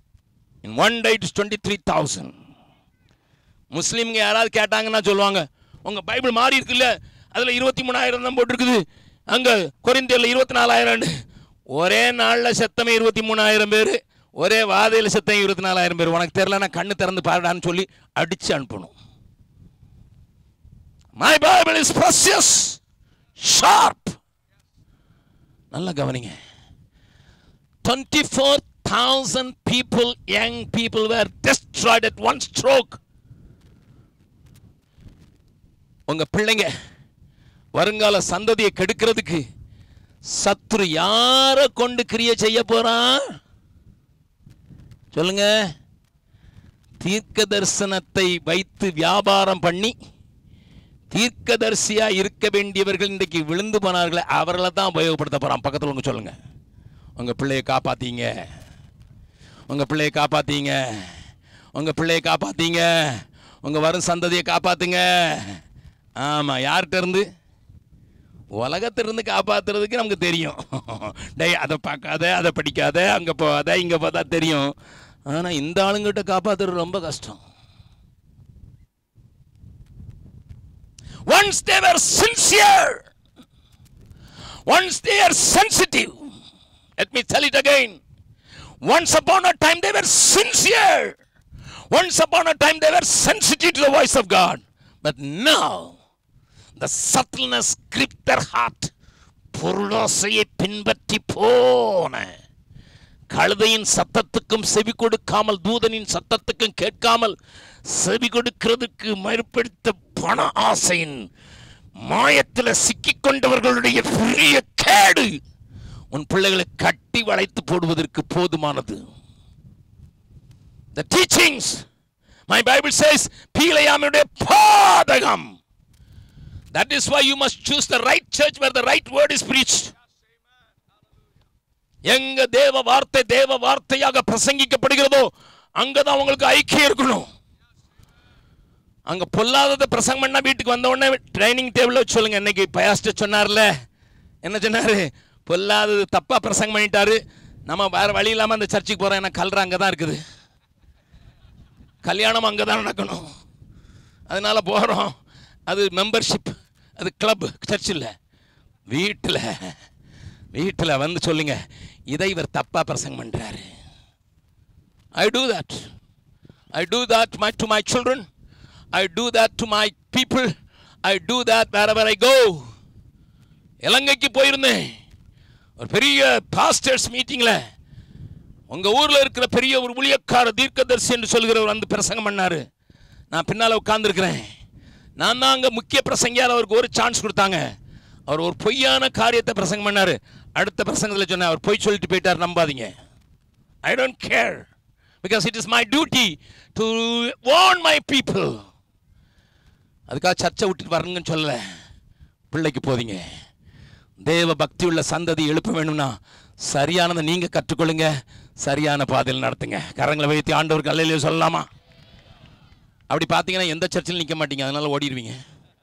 in one day it's twenty three thousand முஸ்லீம்ங்க யாராவது கேட்டாங்கன்னா சொல்லுவாங்க உங்கள் பைபிள் மாறி இருக்குல்ல அதில் இருபத்தி மூணாயிரம் தான் போட்டிருக்குது அங்கே குறைந்தியில் இருபத்தி நாலாயிரம் ஒரே நாளில் செத்தமே இருபத்தி மூணாயிரம் பேர் ஒரே வாதையில் செத்தம் இருபத்தி நாலாயிரம் பேர் உனக்கு தெரிலனா கண்ணு திறந்து பாருடான்னு சொல்லி அடித்து அனுப்பணும் my Bible is precious sharp நல்லா கவனிங்க twenty four thousand people young people were destroyed at one stroke உங்க பிள்ளைங்க வருங்கால சந்ததியை கெடுக்கிறதுக்கு சத்துரு யாரை கொண்டு கிரியை செய்ய போறான் சொல்லுங்க தீர்க்க தரிசனத்தை வைத்து வியாபாரம் பண்ணி தீர்க்கதரிசியா இருக்க வேண்டியவர்கள் இன்றைக்கு விழுந்து போனார்களே அவர்களை தான் உபயோகப்படுத்த போறான் பக்கத்தில் உங்க சொல்லுங்க உங்க பிள்ளையை காப்பாத்தீங்க உங்க பிள்ளையை காப்பாத்தீங்க உங்க பிள்ளையை காப்பாத்தீங்க உங்க வரும் சந்ததியை காப்பாத்துங்க ஆமா யார்கிட்ட இருந்து உலகத்திலிருந்து காப்பாத்துறதுக்கு நமக்கு தெரியும் டேய் அதை பார்க்காத அதை படிக்காத அங்கே போகாத இங்கே பார்த்தா தெரியும் ஆனால் இந்த ஆளுங்கிட்ட காப்பாத்துறது ரொம்ப கஷ்டம் Once they were sincere, once they are sensitive, let me tell it again. Once upon a time they were sincere. Once upon a time they were sensitive to the voice of God. But now the subtleness gripped their heart. பொருளோசையை பின்பற்றி போன கழுதையின் சத்தத்துக்கும் செவி கொடுக்காமல் தூதனின் சத்தத்துக்கும் கேட்காமல் செவி கொடுக்கிறதுக்கு மறுப்படுத்த பண ஆசையின் மாயத்தில் சிக்கிக் கொண்டவர்களுடைய பெரிய கேடு உன் பிள்ளைகளை கட்டி வளைத்து போடுவதற்கு போதுமானது the teachings my bible says பீலையாமுடைய பாதகம் that is why you must choose the right church where the right word is preached எங்க தேவ வார்த்தை தேவ வார்த்தையாக பிரசங்கிக்கப்படுகிறதோ அங்கதான் உங்களுக்கு ஐக்கியம் இருக்கணும் அங்க பொல்லாததை பிரசங்கம் பண்ணா வீட்டுக்கு வந்த உடனே ட்ரைனிங் டேபிள்ல வச்சு சொல்லுங்க இன்னைக்கு பயாஸ்ட சொன்னார்ல என்ன சொன்னாரு பொல்லாதது தப்பா பிரசங்கம் பண்ணிட்டாரு நம்ம வேற வழி இல்லாம அந்த சர்ச்சுக்கு போறோம் ஏன்னா கல்ற அங்கே தான் இருக்குது கல்யாணம் அங்கே தான் நடக்கணும் அதனால போகிறோம் அது மெம்பர்ஷிப் அது கிளப் சர்ச் இல்லை வீட்டில் வீட்டில் வந்து சொல்லுங்க இதை இவர் தப்பாக பிரசங்கம் பண்ணுறாரு I do that I do that my to my children I do that to my people I do that வேற வேர் ஐ கோ இலங்கைக்கு போயிருந்தேன் ஒரு பெரிய பாஸ்டர்ஸ் மீட்டிங்கில் உங்க ஊர்ல இருக்கிற பெரிய ஒரு ஊழியக்கார தீர்க்கதரிசி என்று சொல்கிறவர் வந்து பிரசங்கம் பண்ணாரு நான் பின்னால உட்கார்ந்துருக்கிறேன் நான் தான் அங்க முக்கிய பிரசங்கியார் அவருக்கு ஒரு சான்ஸ் கொடுத்தாங்க அவர் ஒரு பொய்யான காரியத்தை பிரசங்கம் பண்ணாரு அடுத்த பிரசங்கத்தில் சொன்ன அவர் பொய் சொல்லிட்டு போயிட்டார் நம்பாதீங்க I don't care because it is my duty to warn my people அதுக்காக சர்ச்சை விட்டுட்டு வரணுங்கன்னு சொல்லல பிள்ளைக்கு போதீங்க தேவ பக்தி உள்ள சந்ததி எழுப்ப வேணும்னா சரியானதை நீங்க கற்றுக்கொள்ளுங்க சரியான பாதையில் நடத்துங்க கரங்களை வைத்து ஆண்டவருக்கு அல்லையிலே சொல்லலாமா அப்படி பார்த்தீங்கன்னா எந்த சர்ச்சிலும் நிற்க மாட்டீங்க அதனால ஓடிடுவீங்க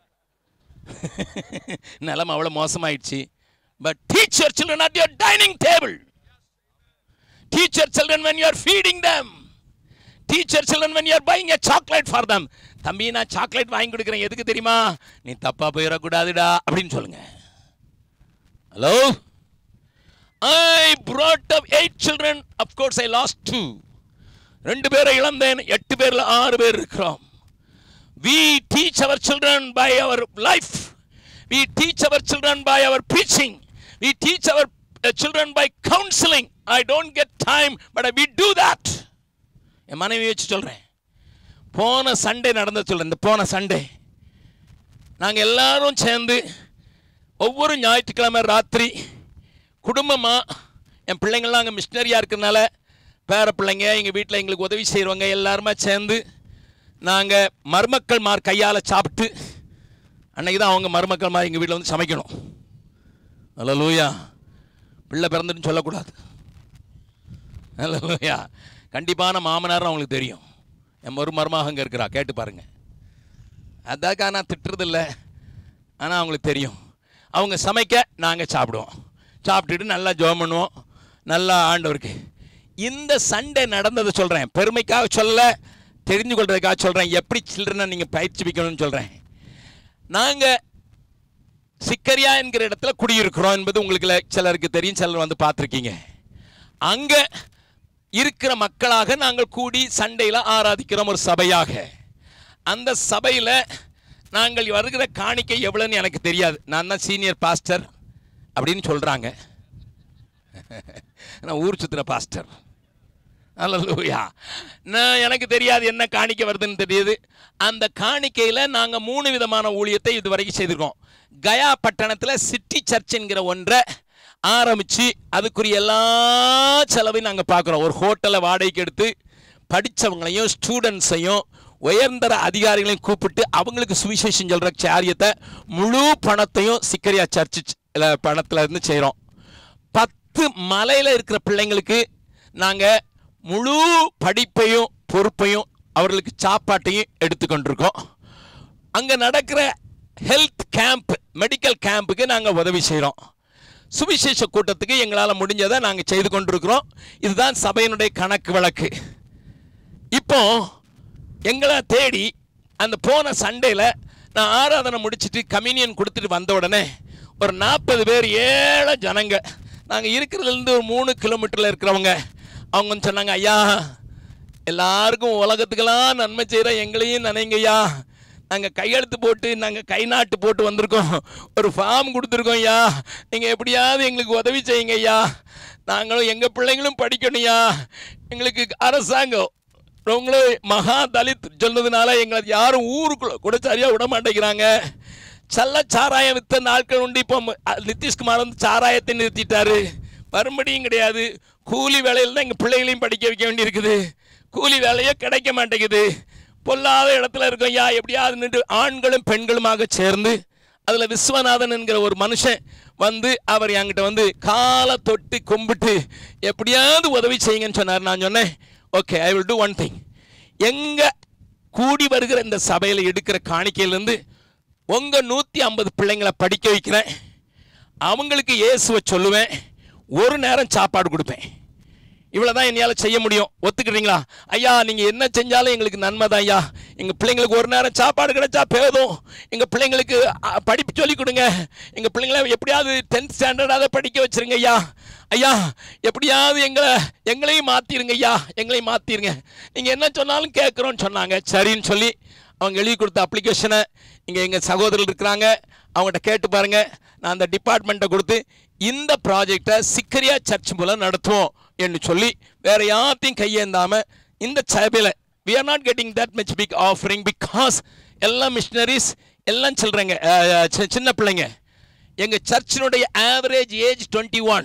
நிலைமை அவ்வளோ மோசமாயிடுச்சு but teacher children at your dining table teacher children when you are feeding them teacher children when you are buying a chocolate for them தம்பி நான் சாக்லேட் வாங்கி கொடுக்குறேன் எதுக்கு தெரியுமா நீ தப்பா போயிடக்கூடாதுடா அப்படின்னு சொல்லுங்க hello I brought up eight children of course I lost two ரெண்டு பேரை இழந்தேன் எட்டு பேர்ல ஆறு பேர் இருக்கிறோம் we teach our children by our life we teach our children by our preaching we teach our uh, children by counseling i don't get time but we do that என் மனைவி வச்சு சொல்றேன் போன சண்டே நடந்த சொல்றேன் இந்த போன சண்டே நாங்கள் எல்லாரும் சேர்ந்து ஒவ்வொரு ஞாயிற்றுக்கிழமை ராத்திரி குடும்பமாக என் பிள்ளைங்கள்லாம் அங்கே மிஷினரியாக இருக்கிறனால பேர பிள்ளைங்க எங்கள் வீட்டில் எங்களுக்கு உதவி செய்கிறவங்க எல்லாருமே சேர்ந்து நாங்கள் மருமக்கள் மார் கையால் சாப்பிட்டு அன்னைக்கு தான் அவங்க மருமக்கள் மாதிரி எங்கள் வீட்டில் வந்து சமைக்கணும் அல்ல லூயா பிள்ளை பிறந்துன்னு சொல்லக்கூடாது அல்ல லூயா கண்டிப்பான மாமனார் அவங்களுக்கு தெரியும் என் மறு மருமக அங்கே இருக்கிறா கேட்டு பாருங்க அதாக்கா நான் திட்டுறதில்ல ஆனால் அவங்களுக்கு தெரியும் அவங்க சமைக்க நாங்கள் சாப்பிடுவோம் சாப்பிட்டுட்டு நல்லா ஜோம் பண்ணுவோம் நல்லா ஆண்டவருக்கு இந்த சண்டே நடந்ததை சொல்கிறேன் பெருமைக்காக சொல்ல தெரிஞ்சு கொள்றதுக்காக சொல்கிறேன் எப்படி சில்ட்ரனை நீங்கள் பயிற்சி வைக்கணும்னு சொல்கிறேன் நாங்கள் சிக்கரியா என்கிற இடத்துல குடியிருக்கிறோம் என்பது உங்களுக்கு ல- சிலருக்கு தெரியும் சிலர் வந்து பார்த்துருக்கீங்க அங்கே இருக்கிற மக்களாக நாங்கள் கூடி சண்டையில் ஆராதிக்கிறோம் ஒரு சபையாக அந்த சபையில் நாங்கள் வருகிற காணிக்கை எவ்வளோன்னு எனக்கு தெரியாது நான் தான் சீனியர் பாஸ்டர் அப்படின்னு சொல்கிறாங்க நான் ஊர் சுற்றுற பாஸ்டர் அல்லூயா நான் எனக்கு தெரியாது என்ன காணிக்கை வருதுன்னு தெரியுது அந்த காணிக்கையில் நாங்கள் மூணு விதமான ஊழியத்தை இதுவரைக்கும் செய்திருக்கோம் கயா பட்டணத்தில் சிட்டி சர்ச் என்கிற ஒன்றை ஆரம்பித்து அதுக்குரிய எல்லா செலவையும் நாங்கள் பார்க்குறோம் ஒரு ஹோட்டலை வாடகைக்கு எடுத்து படித்தவங்களையும் ஸ்டூடெண்ட்ஸையும் உயர்ந்தர அதிகாரிகளையும் கூப்பிட்டு அவங்களுக்கு சுவிசேஷம் சொல்கிற காரியத்தை முழு பணத்தையும் சிக்கரியா சர்ச்சு பணத்தில் இருந்து செய்கிறோம் பத்து மலையில் இருக்கிற பிள்ளைங்களுக்கு நாங்கள் முழு படிப்பையும் பொறுப்பையும் அவர்களுக்கு சாப்பாட்டையும் எடுத்துக்கொண்டிருக்கோம் அங்கே நடக்கிற ஹெல்த் கேம்ப் மெடிக்கல் கேம்புக்கு நாங்கள் உதவி செய்கிறோம் சுவிசேஷ கூட்டத்துக்கு எங்களால் முடிஞ்சதை நாங்கள் செய்து கொண்டிருக்கிறோம் இதுதான் சபையினுடைய கணக்கு வழக்கு இப்போ எங்களை தேடி அந்த போன சண்டேல நான் ஆராதனை முடிச்சிட்டு கம்யூனியன் கொடுத்துட்டு வந்த உடனே ஒரு நாற்பது பேர் ஏழை ஜனங்க நாங்கள் இருக்கிறதுலேருந்து ஒரு மூணு கிலோமீட்டரில் இருக்கிறவங்க அவங்க வந்து சொன்னாங்க ஐயா எல்லாருக்கும் உலகத்துக்கெல்லாம் நன்மை செய்கிற எங்களையும் நினைங்க ஐயா நாங்கள் கையெழுத்து போட்டு நாங்கள் கை நாட்டு போட்டு வந்திருக்கோம் ஒரு ஃபார்ம் கொடுத்துருக்கோம் ஐயா நீங்கள் எப்படியாவது எங்களுக்கு உதவி செய்யுங்க ஐயா நாங்களும் எங்கள் பிள்ளைங்களும் படிக்கணும்யா எங்களுக்கு அரசாங்கம் உங்களே மகா தலித் சொன்னதுனால எங்களை யாரும் ஊருக்குள்ள கூட சரியாக விட மாட்டேங்கிறாங்க சல்ல சாராயம் வித்த நாட்கள் உண்டு இப்போ ம- அ, நிதிஷ்குமார் வந்து சாராயத்தை நிறுத்திட்டாரு மறுபடியும் கிடையாது கூலி வேலையில் தான் எங்கள் பிள்ளைகளையும் படிக்க வைக்க வேண்டியிருக்குது கூலி வேலையே கிடைக்க மாட்டேங்குது பொல்லாத இடத்துல இருக்கோம் யா எப்படியாவது நின்று ஆண்களும் பெண்களுமாக சேர்ந்து அதில் விஸ்வநாதன் என்கிற ஒரு மனுஷன் வந்து அவர் என்கிட்ட வந்து காலை தொட்டு கும்பிட்டு எப்படியாவது உதவி செய்யுங்கன்னு சொன்னார் நான் சொன்னேன் okay I will do one thing எங்க கூடி வருகிற இந்த சபையில் எடுக்கிற காணிக்கையிலேருந்து உங்கள் நூற்றி ஐம்பது பிள்ளைங்களை படிக்க வைக்கிறேன் அவங்களுக்கு இயேசுவை சொல்லுவேன் ஒரு நேரம் சாப்பாடு கொடுப்பேன் இவ்வளோ தான் என்னால் செய்ய முடியும் ஒத்துக்கிறீங்களா ஐயா நீங்கள் என்ன செஞ்சாலும் எங்களுக்கு நன்மை தான் ஐயா எங்கள் பிள்ளைங்களுக்கு ஒரு நேரம் சாப்பாடு கிடைச்சா போதும் எங்கள் பிள்ளைங்களுக்கு அ, படிப்பு சொல்லிக் கொடுங்க எங்கள் பிள்ளைங்களை எப்படியாவது டென்த் ஸ்டாண்டர்டாவது படிக்க வச்சிருங்க ஐயா ஐயா எப்படியாவது எங்களை எங்களையும் மாற்றிருங்க ஐயா எங்களையும் மாற்றிருங்க நீங்கள் என்ன சொன்னாலும் கேட்குறோன்னு சொன்னாங்க சரின்னு சொல்லி அவங்க எழுதி கொடுத்த அப்ளிகேஷனை இங்கே எங்கள் சகோதரர் இருக்கிறாங்க அவங்ககிட்ட கேட்டு பாருங்கள் நான் அந்த டிபார்ட்மெண்ட்டை கொடுத்து இந்த ப்ராஜெக்டை சிக்கரியா சர்ச் மூலம் நடத்துவோம் என்று சொல்லி வேற யார்த்தையும் கையேந்தாமல் இந்த சபையில் we are not getting that much big offering because எல்லாம் மிஷினரிஸ் எல்லாம் சில்றங்க சின்ன பிள்ளைங்க எங்கள் சர்ச்சினுடைய average age twenty one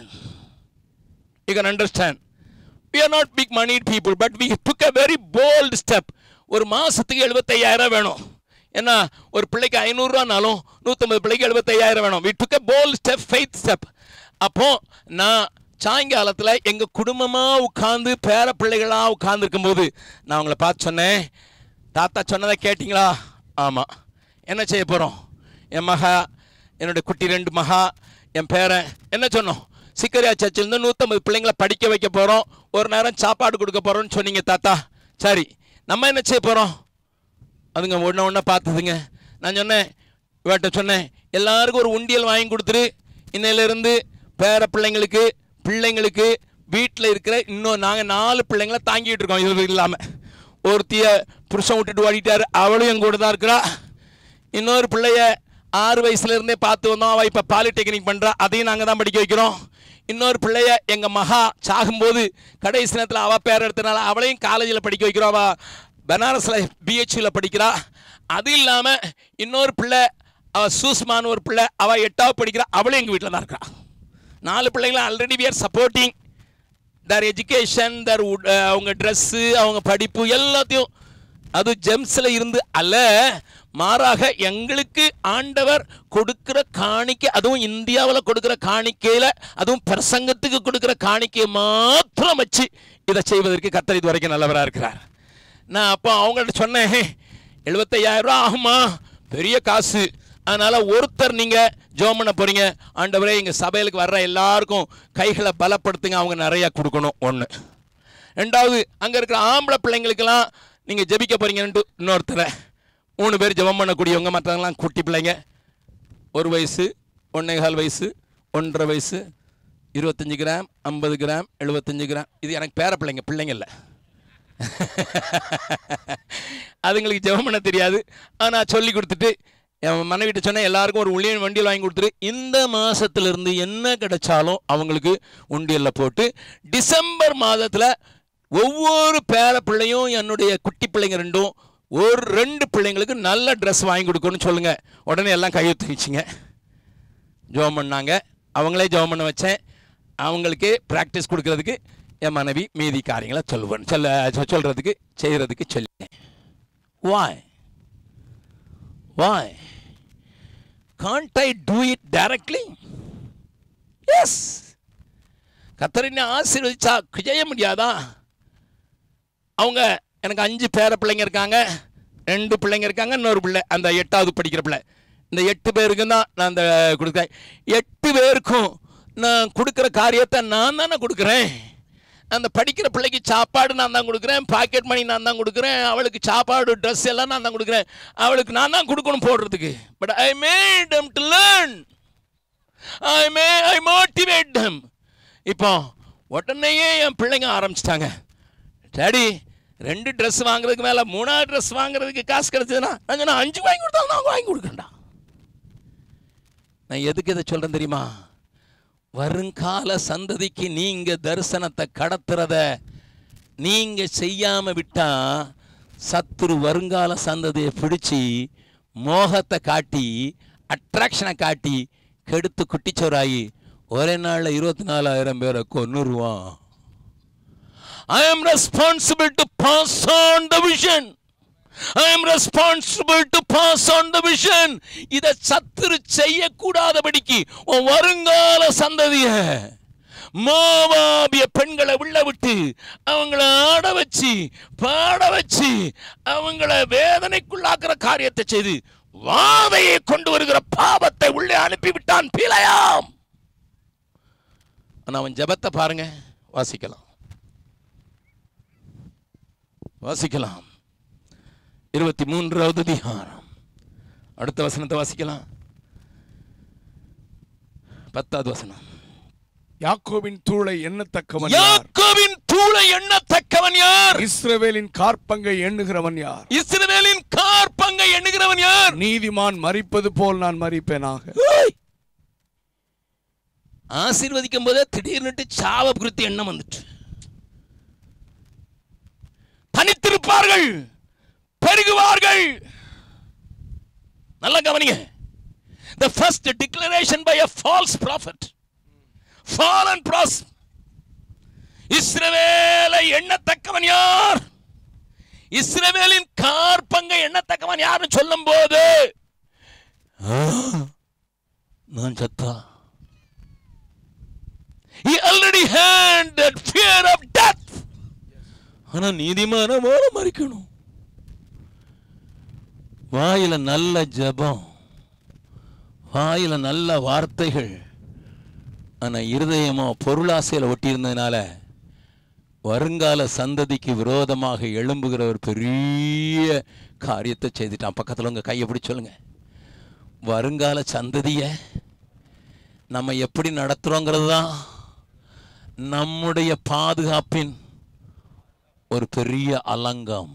you can understand we are not big moneyed people but we took a very bold step ஒரு மாசத்துக்கு எழுபத்தையாயிரம் வேணும் ஏன்னா ஒரு பிள்ளைக்கு ஐநூறுரூவானாலும் நூற்றம்பது பிள்ளைக்கு எழுபத்தையாயிரம் வேணும் we took a bold step faith step அப்போ நான் சாயங்காலத்தில் எங்கள் குடும்பமாக உட்காந்து பேர பிள்ளைகளாக உட்காந்துருக்கும் போது நான் அவங்கள பார்த்து சொன்னேன் தாத்தா சொன்னதை கேட்டிங்களா ஆமாம் என்ன செய்ய போகிறோம் என் மகா என்னுடைய குட்டி ரெண்டு மகா என் பேரன் என்ன சொன்னோம் சிக்கரியா சர்ச்சிலேருந்து நூற்றம்பது பிள்ளைங்களை படிக்க வைக்க போகிறோம் ஒரு நேரம் சாப்பாடு கொடுக்க போகிறோம்னு சொன்னீங்க தாத்தா சரி நம்ம என்ன செய்ய போகிறோம் அதுங்க ஒன்று ஒன்றா பார்த்ததுங்க நான் சொன்னேன் இவர்கிட்ட சொன்னேன் எல்லாருக்கும் ஒரு உண்டியல் வாங்கி கொடுத்துரு இன்னையிலேருந்து பேர பிள்ளைங்களுக்கு பிள்ளைங்களுக்கு வீட்டில் இருக்கிற இன்னும் நாங்கள் நாலு பிள்ளைங்கள தாங்கிட்டு இருக்கோம் இது இல்லாமல் ஒருத்திய புருஷன் விட்டுட்டு ஓடிட்டாரு அவளும் என் கூட தான் இருக்கிறா இன்னொரு பிள்ளைய ஆறு வயசுல இருந்தே பார்த்து வந்தோம் அவள் இப்போ பாலிடெக்னிக் பண்ணுறா அதையும் நாங்கள் தான் படிக்க வைக்கிறோம் இன்னொரு பிள்ளைய எங்கள் மகா சாகும்போது கடைசி நேரத்தில் அவள் பேர் எடுத்தனால அவளையும் காலேஜில் படிக்க வைக்கிறோம் அவள் பனாரஸில் பிஹெச்யூவில் படிக்கிறா அது இல்லாமல் இன்னொரு பிள்ளை அவள் சூஸ்மான்னு ஒரு பிள்ளை அவள் எட்டாவது படிக்கிறா அவளும் எங்கள் வீட்டில் தான் இருக்கிறா நாலு பிள்ளைங்களும் already we are supporting their education their அவங்க ட்ரெஸ்ஸு அவங்க படிப்பு எல்லாத்தையும் அது ஜெம்ஸில் இருந்து அல்ல மாறாக எங்களுக்கு ஆண்டவர் கொடுக்கிற காணிக்கை அதுவும் இந்தியாவில் கொடுக்கிற காணிக்கையில் அதுவும் பிரசங்கத்துக்கு கொடுக்கிற காணிக்கையை மாத்திரம் வச்சு இதை செய்வதற்கு கத்தர் இது வரைக்கும் நல்லவராக இருக்கிறார் நான் அப்போ அவங்கள்ட்ட சொன்னேன் எழுபத்தையாயிரம் ரூபா ஆகுமா பெரிய காசு அதனால் ஒருத்தர் நீங்கள் ஜோம் பண்ண போகிறீங்க ஆண்டவரே எங்கள் சபைகளுக்கு வர்ற எல்லாருக்கும் கைகளை பலப்படுத்துங்க அவங்க நிறையா கொடுக்கணும் ஒன்று ரெண்டாவது அங்கே இருக்கிற ஆம்பளை பிள்ளைங்களுக்கெல்லாம் நீங்கள் ஜெபிக்க போகிறீங்கன்ட்டு இன்னொருத்தரை மூணு பேர் ஜெபம் பண்ணக்கூடியவங்க மற்றவங்களாம் குட்டி பிள்ளைங்க ஒரு வயசு ஒன்றே கால் வயசு ஒன்றரை வயசு இருபத்தஞ்சி கிராம் ஐம்பது கிராம் எழுபத்தஞ்சு கிராம் இது எனக்கு பேர பிள்ளைங்க பிள்ளைங்க இல்லை அதுங்களுக்கு ஜெபம் பண்ண தெரியாது ஆனால் சொல்லி கொடுத்துட்டு என் மனைவிட்ட சொன்னேன் எல்லாருக்கும் ஒரு உளியன் வண்டியில் வாங்கி கொடுத்துரு இந்த மாதத்துலேருந்து என்ன கிடைச்சாலும் அவங்களுக்கு உண்டியலில் போட்டு டிசம்பர் மாதத்தில் ஒவ்வொரு பேர பிள்ளையும் என்னுடைய குட்டி பிள்ளைங்க ரெண்டும் ஒரு ரெண்டு பிள்ளைங்களுக்கு நல்ல ட்ரெஸ் வாங்கி கொடுக்கணும்னு சொல்லுங்கள் உடனே எல்லாம் கையெழுத்து வச்சுங்க ஜெபம் பண்ணாங்க அவங்களே ஜெபம் பண்ண வச்சேன் அவங்களுக்கே ப்ராக்டிஸ் கொடுக்கறதுக்கு என் மனைவி மீதி காரியங்களை சொல்லுவேன் சொல்ல சொ- சொல்றதுக்கு செய்கிறதுக்கு சொல்லி வாய் வாய் can't I do it directly yes கத்தரினை ஆசீர்வதிச்சா செய்ய முடியாதா அவங்க எனக்கு அஞ்சு பேர பிள்ளைங்க இருக்காங்க ரெண்டு பிள்ளைங்க இருக்காங்க இன்னொரு பிள்ளை அந்த எட்டாவது படிக்கிற பிள்ளை இந்த எட்டு பேருக்கு தான் நான் அந்த கொடுக்குறேன் எட்டு பேருக்கும் நான் கொடுக்குற காரியத்தை நான் தானே கொடுக்குறேன் அந்த படிக்கிற பிள்ளைக்கு சாப்பாடு நான் தான் கொடுக்குறேன் பாக்கெட் மணி நான் தான் கொடுக்குறேன் அவளுக்கு சாப்பாடு ட்ரெஸ் எல்லாம் நான் தான் கொடுக்குறேன் அவளுக்கு நான் தான் கொடுக்கணும் போடுறதுக்கு but I made them to learn I may I motivate them இப்போ உடனேயே என் பிள்ளைங்க ஆரம்பிச்சிட்டாங்க டாடி ரெண்டு ட்ரெஸ் வாங்குறதுக்கு மேலே மூணாவது ட்ரெஸ் வாங்குறதுக்கு காசு கிடைச்சதுன்னா நான் சொன்னேன், அஞ்சு வாங்கி கொடுத்தாலும் நான் வாங்கி கொடுக்கண்டா நான் எதுக்கு இதை சொல்கிறேன் தெரியுமா வருங்கால சந்ததிக்கு நீங்க தரிசனத்தை கடத்துறத நீங்க செய்யாம விட்டா சத்துரு வருங்கால சந்ததியை பிடிச்சி மோகத்தை காட்டி அட்ராக்ஷனை காட்டி கெடுத்து குட்டிச்சோராயி ஒரே நாள்ல இருபத்தி நாலாயிரம் பேரை கொன்னுருவான் I am responsible to pass on the vision. I am responsible to pass on the vision. இதை சத்துரு செய்யக்கூடாதபடிக்கு உன் வருங்கால சந்ததிய மோவாபிய பெண்களை உள்ள விட்டு அவங்கள ஆட வச்சு பாட வச்சு அவங்கள வேதனைக்குள்ளாக்குற காரியத்தை செய்து வாதையை கொண்டு வருகிற பாவத்தை உள்ளே அனுப்பிவிட்டான் பீலையாம் ஆனா அவன் ஜெபத்தை பாருங்க வாசிக்கலாம் வாசிக்கலாம் இருபத்தி மூன்றாவது அதிகாரம் அடுத்த வசனத்தை வாசிக்கலாம் பத்தாவது வசனம் யாக்கோபின் தூளை எண்ணத்தக்கவன் யார் யாக்கோவின் தூளை எண்ணத்தக்கவன் யார் இஸ்ரவேலின் கார்பங்கை எண்ணுகிறவன் யார் இஸ்ரவேலின் கார்பங்கை எண்ணுகிறவன் யார் நீதிமான் மரிப்பது போல் நான் மரிப்பேனாக ஓய்! ஆசீர்வதிக்கும் போதே திடீர்னுட்டு சாவ குறித்து எண்ணம் வந்துட்டு தனித்திருப்பார்கள் பெருகுவார்கள் நல்ல கவனிங்க the first declaration by a false prophet fallen pros இஸ்ரவேலை எண்ணத்தக்கவன் யார் இஸ்ரவேலின் கார்பங்கை எண்ணத்தக்கவன் யாருன்னு சொல்லும் போது நான் சத்தா he already had that fear of death ஆனா நீதிமான போல மறிக்கணும் வாயில நல்ல ஜெபம் வாயில நல்ல வார்த்தைகள் ஆனா இருதயமோ பொருளாசையில ஒட்டி இருந்ததுனால வருங்கால சந்ததிக்கு விரோதமாக எழும்புகிற ஒரு பெரிய காரியத்தை செய்துட்டான் பக்கத்துல உங்க கையை பிடிச்சு சொல்லுங்க வருங்கால சந்ததியை நம்ம எப்படி நடத்துறோங்கிறது தான் நம்முடைய பாதுகாப்பின் ஒரு பெரிய அலங்கம்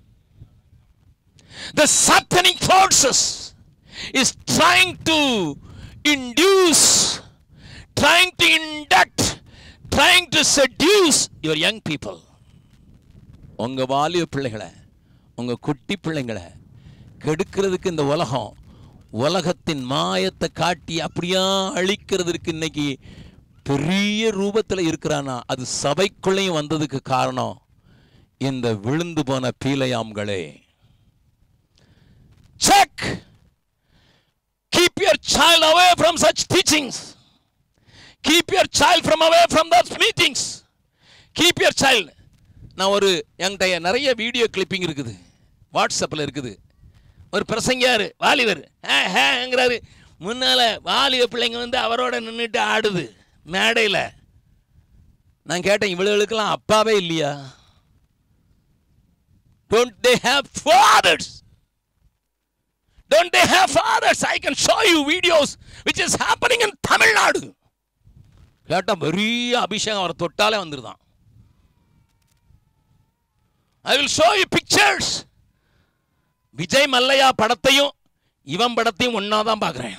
the satanic forces is trying to induce trying to induct trying to seduce your young people உங்க வாலிய பிள்ளைகளை உங்க குட்டி பிள்ளைங்களை கெடுக்கிறதுக்கு இந்த உலகம் உலகத்தின் மாயத்தை காட்டி அப்படியா அழிக்கிறதுக்கு இன்னைக்கு பெரிய ரூபத்தில் இருக்கிறானா அது சபைக்குள்ளேயும் வந்ததுக்கு காரணம் இந்த விழுந்து போன பீலையாம்களே check keep your child away from such teachings keep your child from away from those meetings keep your child நான் ஒரு என்கிட்ட நிறைய வீடியோ கிளிப்பிங் இருக்குது வாட்ஸ்அப்பில் இருக்குது ஒரு பிரசங்கியார் வாலிபர் ஹே ஹேங்கிறாரு முன்னால வாலிப பிள்ளைங்க வந்து அவரோட நின்றுட்டு ஆடுது மேடையில் நான் கேட்டேன் இவளுகளுக்கெல்லாம் அப்பாவே இல்லையா don't they have fathers don't they have fathers i can show you videos which is happening in tamil nadu கேட்டா பெரிய அபிஷேகம் அவரை தொட்டாலே வந்துருதான் I will show you pictures Vijay Mallya படத்தையும் இவன் படத்தையும் ஒன்னா தான் பார்க்குறேன்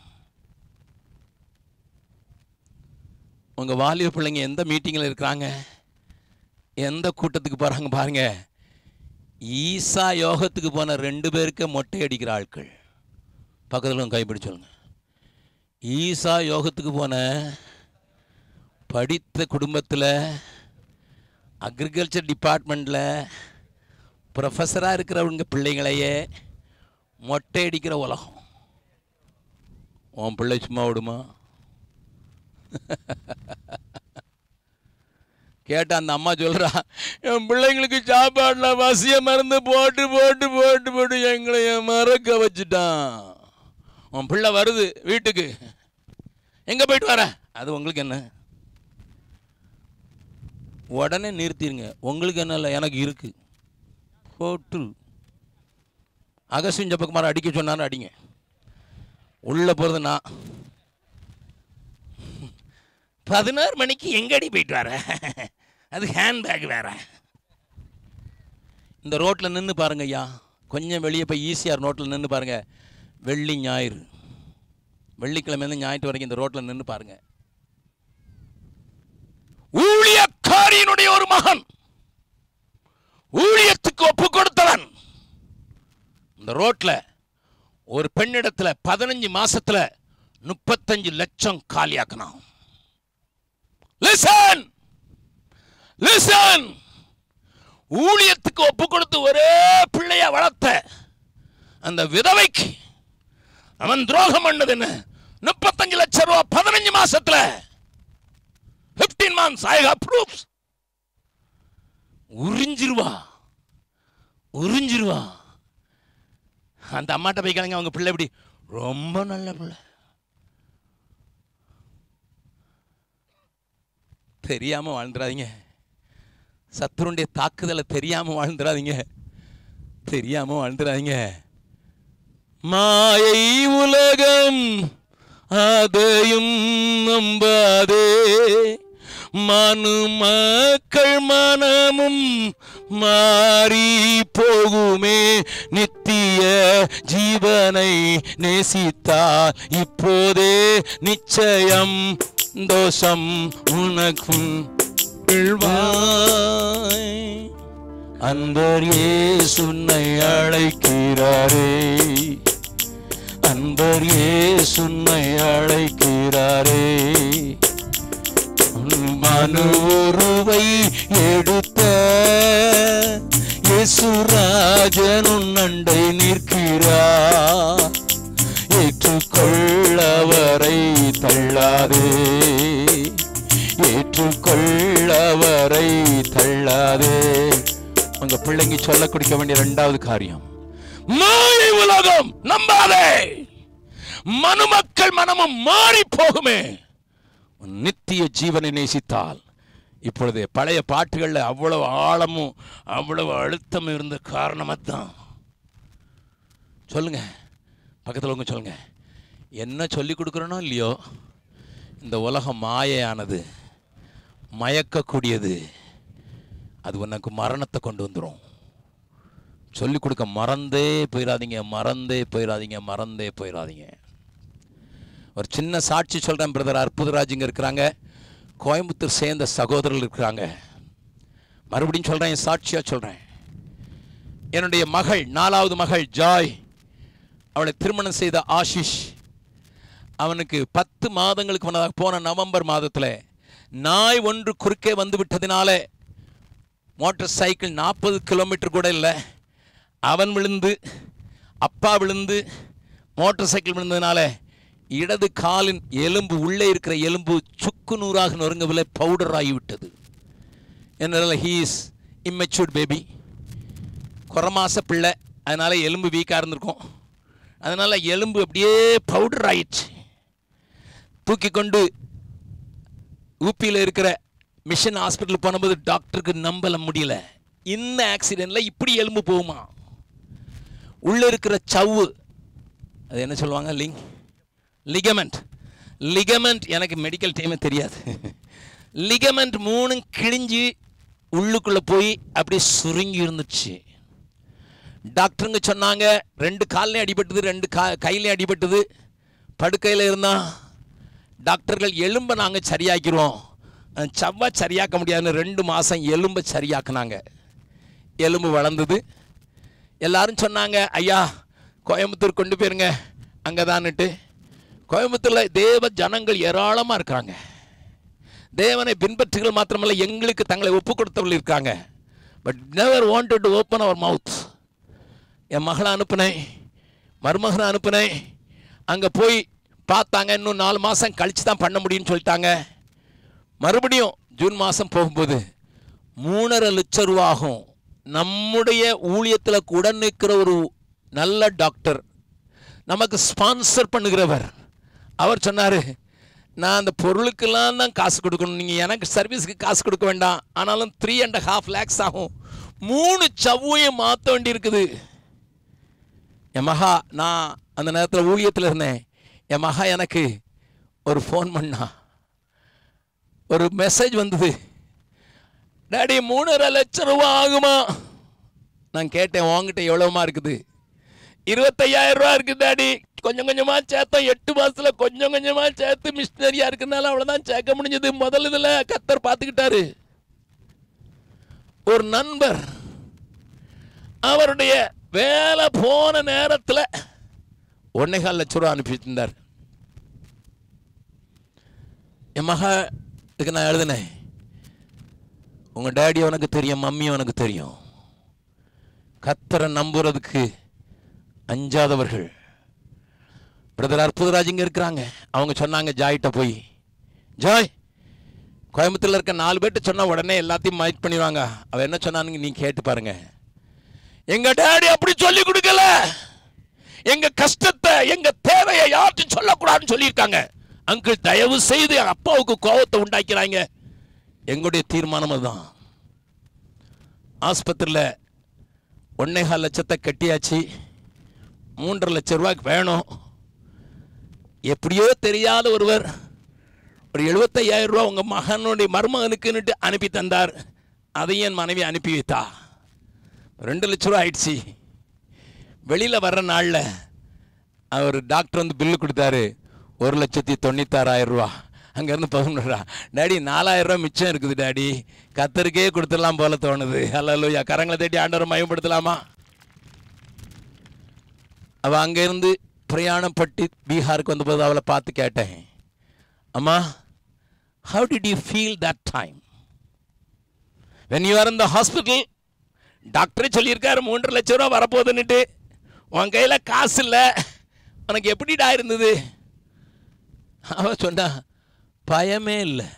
உங்க வாலிப பிள்ளைங்க எந்த மீட்டிங்கில் இருக்கிறாங்க எந்த கூட்டத்துக்கு போறாங்க பாருங்க ஈசா யோகத்துக்கு போன ரெண்டு பேருக்கு மொட்டை அடிக்கிற ஆட்கள் பக்கத்தில் கைப்பிடி சொல்லுங்க ஈசா யோகத்துக்கு போன படித்த குடும்பத்தில் அக்ரிகல்ச்சர் டிபார்ட்மெண்ட்டில் ப்ரொஃபஸராக இருக்கிறவங்க பிள்ளைங்களையே மொட்டை அடிக்கிற உலகம் உன் பிள்ளை சும்மா விடுமா கேட்ட அந்த அம்மா சொல்றா என் பிள்ளைங்களுக்கு சாப்பாடுல வசிய மருந்து போட்டு போட்டு போட்டு போட்டு எங்களை என் மறக்க வச்சுட்டான் உன் பிள்ளை வருது வீட்டுக்கு எங்க போயிட்டு வர அது உங்களுக்கு என்ன உடனே நிறுத்திடுங்க உங்களுக்கு என்ன இல்லை எனக்கு இருக்கு போட்டு அகஸ்டின் ஜப்பகுமார் அடிக்க சொன்னாரு அடிங்க உள்ள போறது நான் பதினோரு மணிக்கு எங்கடி போயிட்டு வர அது ஹேண்ட்பேக் வேற இந்த ரோட்டில் நின்று பாருங்க ஐயா கொஞ்சம் வெளியே போய் ஈஸியார் ரோட்டில் நின்று பாருங்க வெள்ளி ஞாயிறு வெள்ளிக்கிழமையிலேருந்து ஞாயிற்று வரைக்கும் இந்த ரோட்டில் நின்று பாருங்க ஊழியக்காரியினுடைய ஒரு மகன் ஊழியத்துக்கு ஒப்பு கொடுத்தவன் இந்த ரோட்ல ஒரு பெண்ணிடத்துல பதினஞ்சு மாசத்துல முப்பத்தஞ்சு லட்சம் காலியாக்கினான் லிசன் லிசன் ஊழியத்துக்கு ஒப்பு கொடுத்து ஒரே பிள்ளைய வளர்த்த அந்த விதவைக்கு அவன் துரோகம் பண்ணது என்ன முப்பத்தஞ்சு லட்சம் ரூபாய் பதினஞ்சு மாசத்துல 15 months I have proofs உறிஞ்சிருவா உறிஞ்சிருவா அந்த அம்மாட்ட போய் கேளுங்க அவங்க பிள்ளை எப்படி ரொம்ப நல்ல பிள்ளை தெரியாம வாழ்ந்துடாதீங்க சத்துருடைய தாக்குதலை தெரியாம வாழ்ந்துடாதீங்க தெரியாம வாழ்ந்துடாதீங்க மாயை உலகம் அதையும் நம்பாதே மனு மக்கள் மனமும் மாறி போகுமே நித்திய ஜீவனை நேசித்தால் இப்போதே நிச்சயம் தோஷம் உனக்கும் வாழ்வாய். அன்பர் இயேசுன்னை அழைக்கிறாரே அன்பர் இயேசுன்னை அழைக்கிறாரே மனு உருவை எடுத்த இயேசுராஜன் உன்னண்டை நிற்கிறார் ஏற்றுக்கொள்ளவரை தள்ளாதே ஏற்றுக்கொள்ளவரை தள்ளாதே உங்க பிள்ளைங்க சொல்ல கொடுக்க வேண்டிய இரண்டாவது காரியம் மாறி உலகம் நம்பாதே மனுமக்கள் மனமும் மாறி போகுமே உன் நித்திய ஜீவனை நேசித்தால் இப்பொழுது பழைய பாட்டுகளில் அவ்வளவு ஆழமும் அவ்வளவு அழுத்தம் இருந்த காரணமாக தான் சொல்லுங்க பக்கத்தில் உங்க சொல்லுங்க என்ன சொல்லி கொடுக்குறனோ இல்லையோ இந்த உலகம் மாயையானது மயக்கக்கூடியது அது உனக்கு மரணத்தை கொண்டு வந்துடும் சொல்லி கொடுக்க மறந்தே போயிடாதீங்க மறந்தே போயிடாதீங்க மறந்தே போயிடாதீங்க ஒரு சின்ன சாட்சி சொல்கிறேன் பிரதர் அற்புதராஜ் இங்கே இருக்கிறாங்க கோயம்புத்தூர் சேர்ந்த சகோதரர்கள் இருக்கிறாங்க மறுபடியும் சொல்கிறேன் என் சாட்சியாக சொல்கிறேன் என்னுடைய மகள் நாலாவது மகள் ஜாய் அவளை திருமணம் செய்த ஆஷிஷ் அவனுக்கு பத்து மாதங்களுக்கு முன்னதாக போன நவம்பர் மாதத்தில் நாய் ஒன்று குறுக்கே வந்து விட்டதினால மோட்டார் சைக்கிள் நாற்பது கிலோமீட்டர் கூட இல்லை அவன் விழுந்து அப்பா விழுந்து மோட்டார் சைக்கிள் விழுந்ததுனால இடது காலின் எலும்பு உள்ளே இருக்கிற எலும்பு சுக்கு நூறாக நொறுங்கவில்லை பவுடர் ஆகிவிட்டது என்னால் ஹீஸ் இம்மெச்சூர்ட் பேபி குறமாச பிள்ளை அதனால எலும்பு வீக்காக இருந்திருக்கும் அதனால எலும்பு அப்படியே பவுடர் ஆயிடுச்சு தூக்கி கொண்டு ஊப்பியில் இருக்கிற மிஷன் ஹாஸ்பிட்டல் போனபோது டாக்டருக்கு நம்பல முடியல இந்த ஆக்சிடென்ட்ல இப்படி எலும்பு போகுமா உள்ள இருக்கிற சவ்வு அது என்ன சொல்லுவாங்க லிங் லிகமெண்ட் லிகமெண்ட் எனக்கு மெடிக்கல் டைமே தெரியாது லிகமெண்ட் மூணும் கிழிஞ்சு உள்ளுக்குள்ளே போய் அப்படியே சுருங்கி இருந்துச்சு டாக்டருங்க சொன்னாங்க ரெண்டு கால்லையும் அடிபட்டது ரெண்டு கா கையிலையும் அடிபட்டது படுக்கையில் இருந்தான் டாக்டர்கள் எலும்பை நாங்கள் சரியாக்கிறோம் அஹ் செவ்வாய் சரியாக்க முடியாதுன்னு ரெண்டு மாதம் எலும்பை சரியாக்குனாங்க எலும்பு வளர்ந்தது எல்லாரும் சொன்னாங்க ஐயா கோயம்புத்தூர் கொண்டு போயிருங்க அங்கே தான்னுட்டு கோயம்புத்தூரில் தேவ ஜனங்கள் ஏராளமாக இருக்காங்க தேவனை பின்பற்றுகள் மாத்திரமல்ல எங்களுக்கு தங்களை ஒப்பு கொடுத்தவர்கள் இருக்காங்க but never wanted to open அவர் மவுத் என் மகளை அனுப்புனேன் மருமகனை அனுப்புனேன் அங்கே போய் பார்த்தாங்க இன்னும் நாலு மாதம் கழித்து தான் பண்ண முடியும்னு சொல்லிட்டாங்க மறுபடியும் ஜூன் மாதம் போகும்போது மூணரை லட்சம் ரூபா ஆகும் நம்முடைய ஊழியத்தில் கூட நிற்கிற ஒரு நல்ல டாக்டர் நமக்கு ஸ்பான்சர் பண்ணுகிறவர் அவர் சொன்னார் நான் அந்த பொருளுக்கெல்லாம் தான் காசு கொடுக்கணும் நீங்கள் எனக்கு சர்வீஸ்க்கு காசு கொடுக்க வேண்டாம் ஆனாலும் த்ரீ அண்ட் ஹாஃப் லேக்ஸ் ஆகும் மூணு சவ்வையும் மாற்ற வேண்டி இருக்குது என் மகா நான் அந்த நேரத்தில் ஊழியத்தில் இருந்தேன் என் மகா எனக்கு ஒரு ஃபோன் பண்ணா ஒரு மெசேஜ் வந்தது டாடி மூணரை லட்சம் ரூபா ஆகுமா நான் கேட்டேன் உங்ககிட்ட எவ்வளோமா இருக்குது இருபத்தையாயிரம் ரூபா இருக்குது டாடி கொஞ்சம் கொஞ்சமாக சேர்த்தோம் எட்டு மாசத்துல கொஞ்சம் கொஞ்சமாக சேர்த்து மிஷினரியாக இருக்கிறதுனால அவ்வளோதான் சேர்க்க முடிஞ்சது முதல் இதில் கத்தர் பார்த்துக்கிட்டாரு ஒரு நண்பர் அவருடைய வேலை போன நேரத்தில் ஒன்னேகால் லட்ச ரூபா அனுப்பிட்டு இருந்தார் என் மகா இதுக்கு நான் எழுதினேன் உங்கள் டேடி உனக்கு தெரியும் மம்மி உனக்கு தெரியும் கத்தரை நம்புறதுக்கு அஞ்சாதவர்கள் பிரதர் அற்புதராஜ் இங்கே இருக்கிறாங்க அவங்க சொன்னாங்க ஜாய்கிட்ட போய் ஜாய் கோயம்புத்தூர்ல இருக்க நாலு பேர்ட்ட சொன்னா உடனே எல்லாத்தையும் மைட் பண்ணிடுவாங்க அவ என்ன சொன்னானுங்க நீ கேட்டு பாருங்க எங்க டேடி அப்படி சொல்லி கொடுக்கல எங்க கஷ்டத்தை எங்க தேவையை யார்ட்டும் சொல்லக்கூடாதுன்னு சொல்லியிருக்காங்க அங்கிள் தயவு செய்து அப்பாவுக்கு கோபத்தை உண்டாக்கிறாங்க எங்களுடைய தீர்மானம் அதுதான் ஆஸ்பத்திரியில் ஒன்னேகால் லட்சத்தை கட்டியாச்சு மூன்றரை லட்சம் ரூபாய்க்கு வேணும் எப்படியோ தெரியாத ஒருவர் ஒரு எழுபத்தையாயிரம் ரூபா உங்கள் மகனுடைய மருமகனுக்குன்னுட்டு அனுப்பி தந்தார் அதையும் என் மனைவி அனுப்பி வைத்தா ரெண்டு லட்ச ரூபா ஆயிடுச்சு வெளியில் வர்ற நாளில் அவர் டாக்டர் வந்து பில்லு கொடுத்தாரு ஒரு லட்சத்தி தொண்ணூத்தாறாயிரம் ரூபா அங்கேருந்து பதினொன்றா டேடி நாலாயிரம் ரூபா மிச்சம் இருக்குது டேடி கத்தருக்கே கொடுத்துடலாம் போல தோணுது அல்ல கரங்களை தேடி ஆண்டவரை மயப்படுத்தலாமா அவள் அங்கேருந்து பிரயாணப்பட்டு பீகாருக்கு வந்தபோது அவளை பார்த்து கேட்டேன் அம்மா how did you feel that time when you are in the hospital டாக்டரே சொல்லியிருக்காரு மூன்றரை லட்சம் ரூபா வரப்போகுதுன்னுட்டு உன் கையில் காசு இல்லை உனக்கு எப்படிடா இருந்தது அவ சொன்னா பயமே இல்லை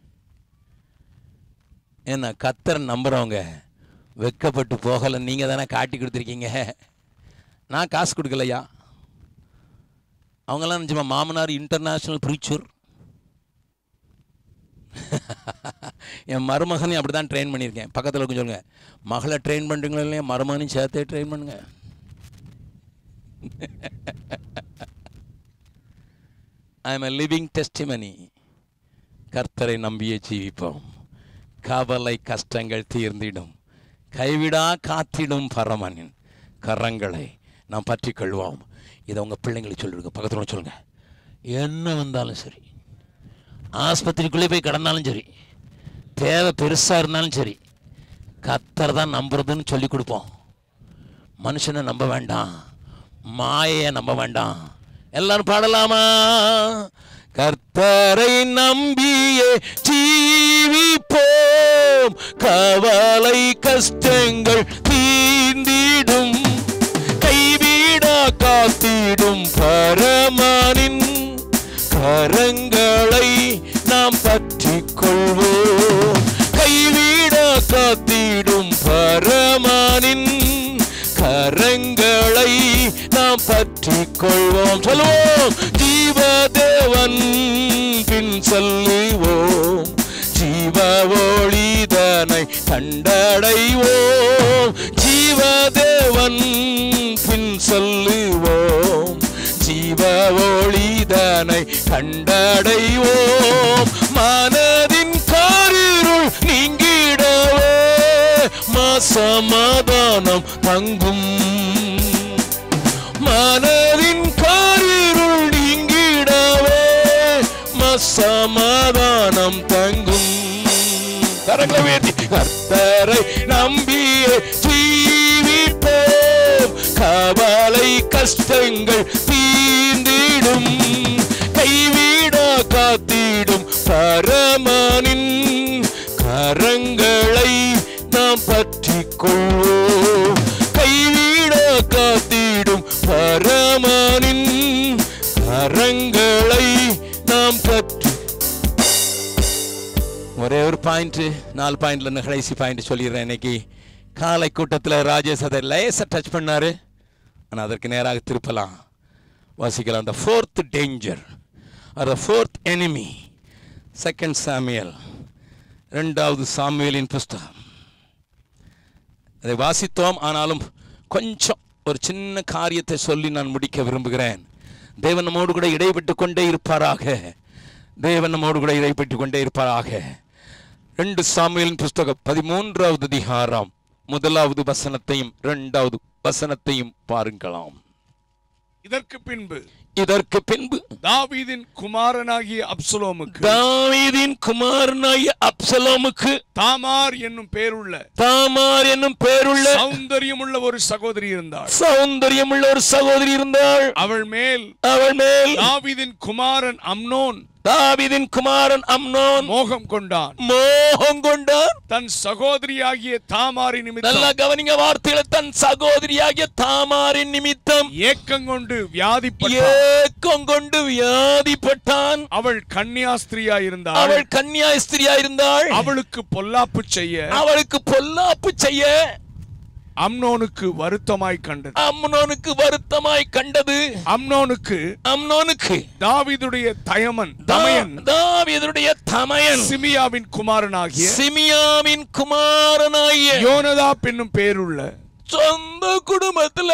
என்ன கத்தரை நம்புறவங்க வெக்கப்பட்டு போகலை நீங்கள் தானே காட்டி கொடுத்துருக்கீங்க நான் காசு கொடுக்கலையா அவங்கெல்லாம் நினச்சுமா மாமனார் இன்டர்நேஷ்னல் ப்ரீச்சர் என் மருமகனையும் அப்படி தான் ட்ரெயின் பண்ணியிருக்கேன் பக்கத்தில் கொஞ்சம் சொல்லுங்க மகளை ட்ரெயின் பண்ணுறீங்களோ இல்லையா மருமகனையும் சேர்த்தே ட்ரெயின் பண்ணுங்க I am a living testimony கர்த்தரை நம்பியே ஜீவிப்போம் கவலை கஷ்டங்கள் தீர்ந்திடும் கைவிடா காத்திடும் பரமனின் கரங்களை நாம் பற்றி கொள்வோம் இதை உங்கள் பிள்ளைங்களுக்கு சொல்லிடுங்க பக்கத்தில் சொல்லுங்க என்ன வந்தாலும் சரி ஆஸ்பத்திரிக்குள்ளே போய் கிடந்தாலும் சரி தேவை பெருசாக இருந்தாலும் சரி கத்தர் தான் நம்புறதுன்னு சொல்லி கொடுப்போம் மனுஷனை நம்ப வேண்டாம் மாயையை நம்ப வேண்டாம் எல்லாரும் பாடலாமா கர்த்தரை நம்பியே ஜீவிப்போம் கவலை கஷ்டங்கள் தீர்ந்திடும் கைவிடா காத்திடும் பரமனின் கரங்களை நாம் பற்றிக் கொள்வோம் கைவிடா காத்திடும் பரமனின் கரங்களை நாம் பற்றிக் கொள்வோம் சொல்லுவோம் ஜீவதேவன் பின் செல்லுவோம் ஜீவ ஒளிதனை கண்டடைவோம் ஜீவதேவன் பின் செல்லுவோம் இதனை கண்டடைவோம் மனதின் காரிருள் நீங்கிடவே மாசமாதானம் தங்கும் மனதின் காரிருள் நீங்கிடவே மசமாதானம் தங்கும் கரங்களை உயர்த்தி கர்த்தரை நம்பியே ஜீவிப்போம் கவலை கஷ்டங்கள் தீர்ந்திடும் கைவிட காத்திடும் பரமனின் கரங்களை நாம் பற்றிக் கொள்வோம் கைவிட காத்திடும் பரமனின் கரங்களை நாம் பற்றி ஒரே ஒரு பாயிண்ட் நாலு பாயிண்ட்ல இருந்து கடைசி பாயிண்ட் சொல்லிடுறேன் இன்னைக்கு காலை கூட்டத்தில் ராஜேஷ் அதை லேசாக டச் பண்ணாரு ஆனால் அதற்கு நேராக திருப்பலாம் வாசிக்கலாம் அந்த fourth danger are the fourth enemy second Samuel ரெண்டாவது சாமுவேலின் புஸ்தகம் அதை வாசித்தோம் ஆனாலும் கொஞ்சம் ஒரு சின்ன காரியத்தை சொல்லி நான் முடிக்க விரும்புகிறேன் தேவன் நம்மோடு கூட இடைப்பட்டு கொண்டே இருப்பாராக தேவன் நம்மோடு கூட இடைப்பட்டு கொண்டே இருப்பாராக ரெண்டு சாமுவேலின் புஸ்தகம் பதிமூன்றாவது அதிகாரம் முதலாவது வசனத்தையும் இரண்டாவது வசனத்தையும் பாருங்களாம் இதற்கு பின்பு இதற்கு பின்பு தாவீதின் குமாரனாகிய அப்சலோமுக்கு தாவீதின் குமாரனாகிய அப்சலோமுக்கு தாமார் என்னும் பேருள்ள தாமார் என்னும் பேருள்ள சௌந்தரியமுள்ள ஒரு சகோதரி இருந்தாள் சௌந்தரியமுள்ள ஒரு சகோதரி இருந்தாள் அவள் மேல் அவள் மேல் தாவீதின் குமாரன் அம்னோன் தாவீதின் குமாரன் அம்னோன் மோகம் கொண்டான் மோகம் கொண்டான் தன் சகோதரியாகிய தாமாரி நல்லா நிமித்தம் கவனிங்க வார்த்தையில தன் சகோதரியாகிய தாமாரின் நிமித்தம் ஏக்கங்கொண்டு வியாதிப்பட்டான் ஏக்கம் கொண்டு வியாதிப்பட்டான் அவள் கன்னியாஸ்திரியா இருந்தாள் அவள் கன்னியா ஸ்திரியா இருந்தாள் அவளுக்கு பொல்லாப்பு செய்ய அவளுக்கு பொல்லாப்பு செய்ய அம்னோனுக்கு வருத்தமாய் கண்டது அம்னோனுக்கு வருத்தமாய் கண்டது அம்னோனுக்கு அம்னோனுக்கு தாவீதுடைய தயமன் தமையன் தா- தாவீதுடைய தமையன் சிமியாவின் குமாரனாகிய சிமியாவின் குமாரனாகிய யோனதா என்னும் பேருள்ள சொந்த குடும்பத்துல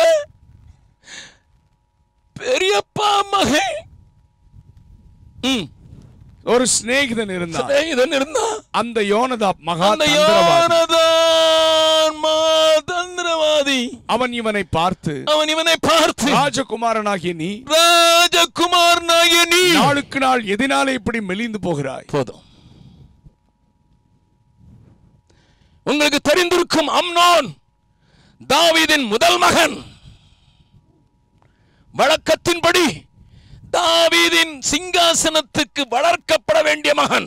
பெரியப்பா மகன் ம், ஒரு சிநேகிதன் இருந்தான் சிநேகிதன் இருந்தா அந்த யோனதா மகா அந்த தந்திரவாதி. யோனதான் மாதந்திரவாதி அவன் இவனை பார்த்து அவன் இவனை பார்த்து ராஜகுமாரனாகிய நீ ராஜகுமாரனாகிய நீ நாளுக்கு நாள் எதினாலே இப்படி மெலிந்து போகிறாய் போதும் உங்களுக்கு தெரிந்திருக்கும் அம்னோன் தாவீதின் முதல் மகன் வழக்கத்தின்படி தாவீதின் சிங்காசனத்துக்கு வளர்க்கப்பட வேண்டிய மகன்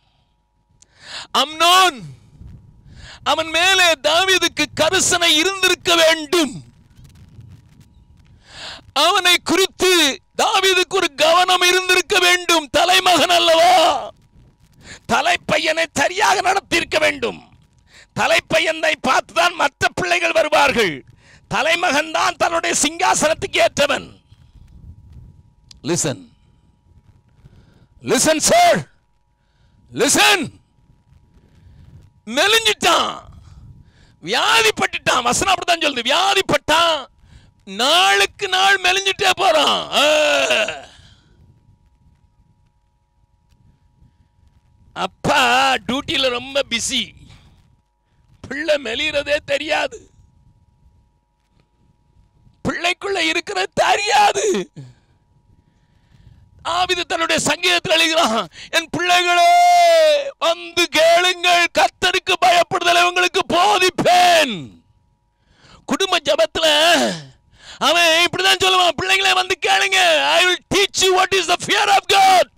அம்னோன் அவன் மேலே தாவீதுக்கு கரிசனை இருந்திருக்க வேண்டும் அவனை குறித்து தாவீதுக்கு ஒரு கவனம் இருந்திருக்க வேண்டும் தலைமகன் அல்லவா தலைப்பையனை சரியாக நடத்தியிருக்க வேண்டும் தலைப்பையனை பார்த்துதான் மற்ற பிள்ளைகள் வருவார்கள் தலைமகன் தான் தன்னுடைய சிங்காசனத்துக்கு ஏற்றவன் லிசன் லிசன் சார் லிசன் மெலிஞ்சிட்டான் வியாதிப்பட்டுட்டான் வசனம் அப்படித்தான் சொல்லுது வியாதிப்பட்டான் நாளுக்கு நாள் மெலிஞ்சிட்டே போறான் ஆ. அப்பா டியூட்டியில ரொம்ப பிஸி பிள்ளை மெலிறதே தெரியாது பிள்ளைக்குள்ள இருக்கிறது தெரியாது ஆவிது தன்னுடைய சங்கீதத்தில் எழுதுகிறான் என் பிள்ளைகளே வந்து கேளுங்கள் கத்தருக்கு பயப்படுதலை உங்களுக்கு போதிப்பேன் குடும்ப ஜபத்துல அவன் இப்படிதான் சொல்லுவான் பிள்ளைங்களே வந்து கேளுங்க I will teach you what is the fear of God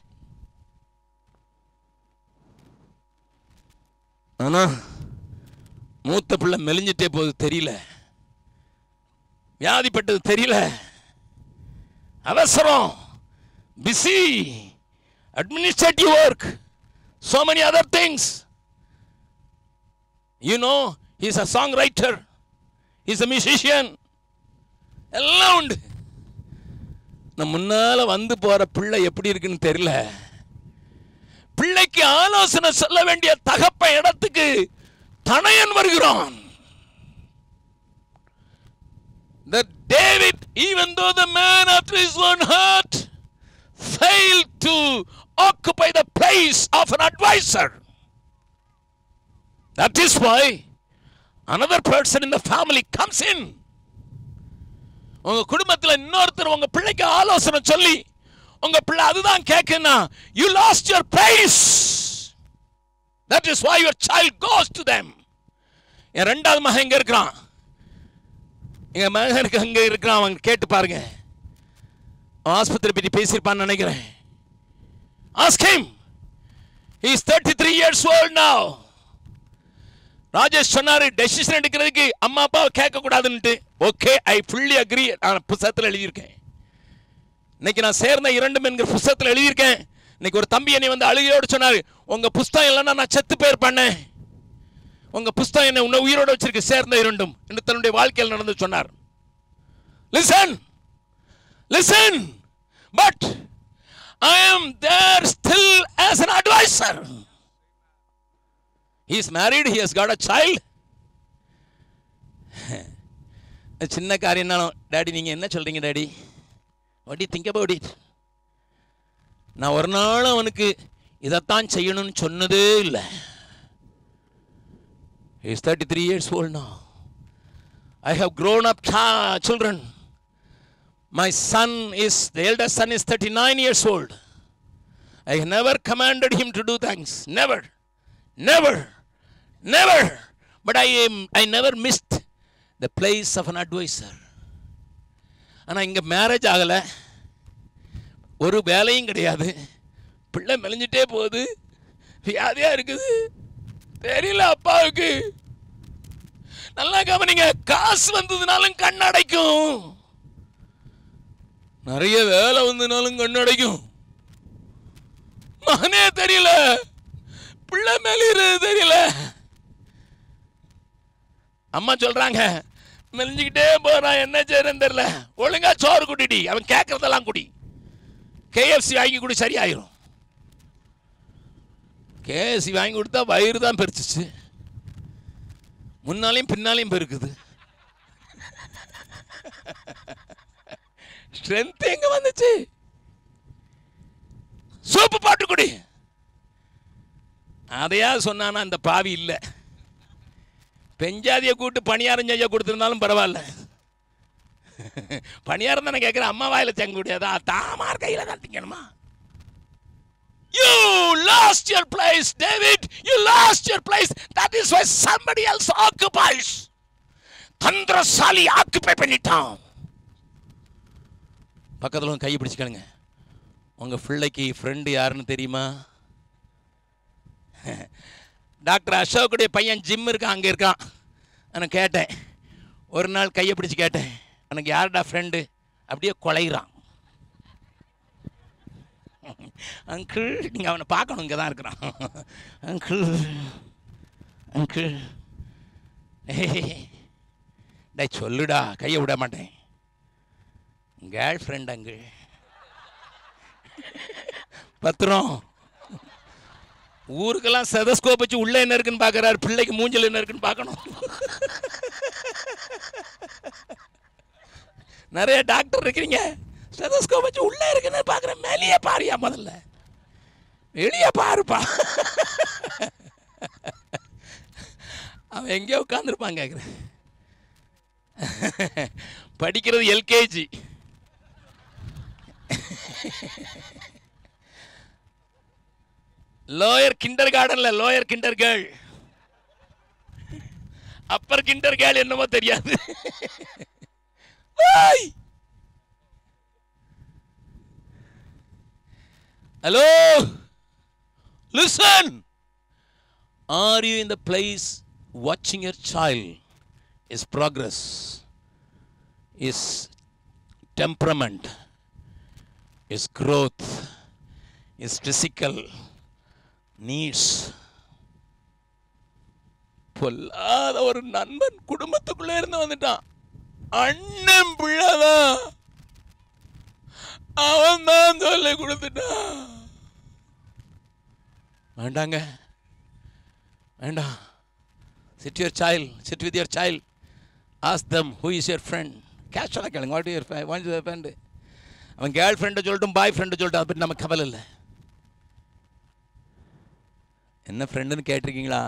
ஆனா மூத்த பிள்ளை மெலிஞ்சிட்டே போகுது தெரியல வியாதிப்பட்டது தெரியல அவசரம் busy administrative work so many other things you know he's a songwriter he's a musician எல்லாம் உண்டு நம்ம முன்னால வந்து போற பிள்ளை எப்படி இருக்குன்னு தெரியல பிள்ளைக்கு ஆலோசனை சொல்ல வேண்டிய தகப்ப இடத்துக்கு தனையன் வருகிறான் that David, even though the man after his own heart, to occupy the place of an advisor. That is why another person in the family comes in. உங்க குடும்பத்துல இன்னொருத்தர் உங்க பிள்ளைக்கு ஆலோசனை சொல்லி உங்க பிள்ளை அதுதான் கேட்குன்னா you lost your place that is why your child goes to them என் ரெண்டாவது மகன் எங்க இருக்கிறான் எங்க மகனுக்கு அங்க இருக்கிறான் அவன் கேட்டு பாருங்க அவன் ஆஸ்பத்திரி பற்றி பேசியிருப்பான்னு நினைக்கிறேன் ask him he is 33 years old now Rajesh சொன்னாரு டெசிஷன் எடுக்கிறதுக்கு அம்மா அப்பாவை கேட்க கூடாதுன்ட்டு ஓகே ஐ ஃபுல்லி அக்ரி நான் புத்தகத்தில் எழுதியிருக்கேன் இன்னைக்கு நான் சேர்ந்த இரண்டும் என்கிற புஸ்தகத்தில் எழுதியிருக்கேன் இன்னைக்கு ஒரு தம்பி என்னை வந்து அழுகையோடு சொன்னார் உங்க புஸ்தகம் இல்லைன்னா நான் செத்து பேர் பண்ணேன் உங்க புஸ்தகம் என்னை உன்னை உயிரோட வச்சிருக்கு சேர்ந்த இரண்டும் என்று தன்னுடைய வாழ்க்கையில் நடந்து சொன்னார் listen listen but I am there still as an advisor he is married he has got a child சின்ன காரியம்னாலும் டாடி நீங்க என்ன சொல்றீங்க daddy what you think about it நான் ஒரு நாள் அவனுக்கு இதைத்தான் செய்யணும்னு சொன்னதே இல்லை is thirty three years old now I have grown up cha- children my son is the eldest son is 39 years old i have never commanded him to do things never never never but i am i never missed the place of an advisor ஆனால் இங்கே marriage ஆகலை ஒரு வேலையும் கிடையாது பிள்ளை மெலிஞ்சிட்டே போகுது வியாதியாக இருக்குது தெரியல அப்பாவுக்கு நல்லா கவனிங்க காசு வந்ததுனாலும் கண் அடைக்கும் நிறைய வேலை வந்ததுனாலும் கண் அடைக்கும் மகனே தெரியல பிள்ளை மெலிறது தெரியல அம்மா சொல்றாங்க மெலிஞ்சுக்கிட்டே போறான் என்ன செய்யறேன்னு தெரியல ஒழுங்கா சோறு குடிடி அவன் கேட்கறதெல்லாம் குடி கேஎஃப்சி வாங்கி குடி சரியாயிரும் கேஎஃப்சி வாங்கி கொடுத்தா வயிறு தான் பெருச்சிச்சு முன்னாலையும் பின்னாலையும் பெருக்குது ஸ்ட்ரென்த் எங்க வந்துச்சு சோப்பு பாட்டு குடி அதையா சொன்னானா அந்த பாவி இல்லை பெஞ்சாதியை கூட்டு பணியாரம் செய்ய கொடுத்துருந்தாலும் பரவாயில்ல பணியாரம் தானே கேட்குறேன் அம்மா வாயில தங்க முடியாதா தாமார் கையில தான் திங்கணுமா You lost your place, David. You lost your place. That is why somebody else occupies. தந்திரசாலி ஆக்குப்பை பண்ணிட்டான் பக்கத்தில் உங்க கையை பிடிச்சிக்கணுங்க உங்க பிள்ளைக்கு ஃப்ரெண்டு யாருன்னு தெரியுமா டாக்டர் அசோக்குடைய பையன் ஜிம் இருக்கான் அங்கே இருக்கான் நான் கேட்டேன் ஒரு நாள் கையை பிடிச்சு கேட்டேன் எனக்கு யாருடா ஃப்ரெண்டு அப்படியே கொலைகிறான் அங்கிள் நீங்கள் அவனை பார்க்கணும் இங்கே தான் இருக்கிறான் அங்கிள் அங்கிள் டே சொல்லுடா கையை விட மாட்டேன் கேர்ள் ஃப்ரெண்ட் அங்கிள் பத்திரம் ஊருக்கெல்லாம் செதஸ்கோப் வச்சு உள்ள என்ன இருக்குன்னு பார்க்கறாரு பிள்ளைக்கு மூஞ்சல் என்ன இருக்குன்னு பார்க்கணும் நிறைய டாக்டர் இருக்கிறீங்க ஸ்டெதஸ்கோப் வச்சு உள்ள இருக்குன்னு பார்க்குறேன் மேலேயே பாரியா முதல்ல வெளியே பாருப்பா அவன் எங்கேயோ உட்காந்துருப்பான் கேட்குறேன் படிக்கிறது எல்கேஜி லோயர் கிண்டர் கார்டன்ல lower kinder girl upper kinder girl என்னமோ தெரியாது hello listen are you in the place வாட்சிங் your child is progress is temperament is growth is physical needs பொல்லாத ஒரு நண்பன் குடும்பத்துக்குள்ளே இருந்து வந்துட்டான் அண்ணன் பிள்ளைதான் அவன் தான் சொல்லி கொடுத்துட்டான் வேண்டாங்க வேண்டாம் sit your child sit with your child ask them who is your friend கேஷுவலாக கேளுங்க what your what your friend அவன் கேர்ள் ஃப்ரெண்டை சொல்லட்டும் பாய் ஃப்ரெண்டை சொல்லட்டும் அதை பற்றி நமக்கு கவலை இல்லை என்ன ஃப்ரெண்டுன்னு கேட்டிருக்கீங்களா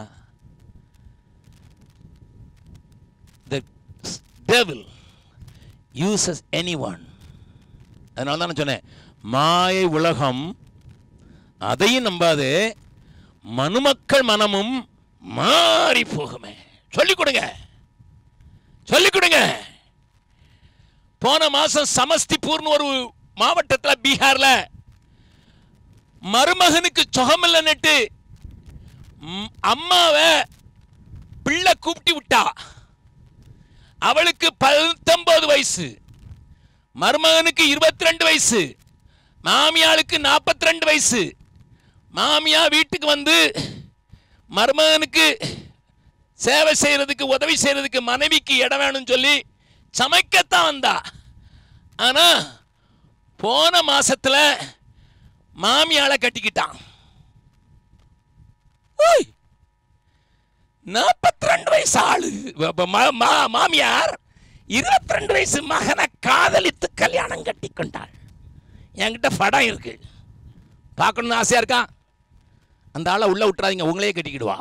the devil uses anyone அதனால தான் நான் சொன்னேன் மாயை உலகம் அதையும் நம்பாது மனுமக்கள் மனமும் மாறி போகுமே சொல்லிக் கொடுங்க சொல்லிக் கொடுங்க போன மாசம் சமஸ்திபூர்னு ஒரு மாவட்டத்தில் பீகார்ல மருமகனுக்கு சுகமில்லைன்னுட்டு ம், அம்மாவை பிள்ளை கூப்பிட்டு விட்டா அவளுக்கு பத்தொன்பது வயசு மருமகனுக்கு இருபத்தி ரெண்டு வயசு மாமியாளுக்கு நாற்பத்தி ரெண்டு வயசு மாமியா வீட்டுக்கு வந்து மருமகனுக்கு சேவை செய்யறதுக்கு உதவி செய்யறதுக்கு மனைவிக்கு இடம் வேணும்னு சொல்லி சமைக்கத்தான் வந்தா ஆனா போன மாசத்துல மாமியாளை கட்டிக்கிட்டான் ஓய் நாற்பத்தி ரெண்டு வயசு ஆளு அப்ப மா- மா- மாமியார் இருபத்தி ரெண்டு வயசு மகனை காதலித்து கல்யாணம் கட்டி கொண்டாள் என்கிட்ட படம் இருக்கு பார்க்கணும்னு ஆசையா இருக்கா அந்த ஆளை உள்ள விட்டுறாதீங்க உங்களே கட்டிக்கிடுவா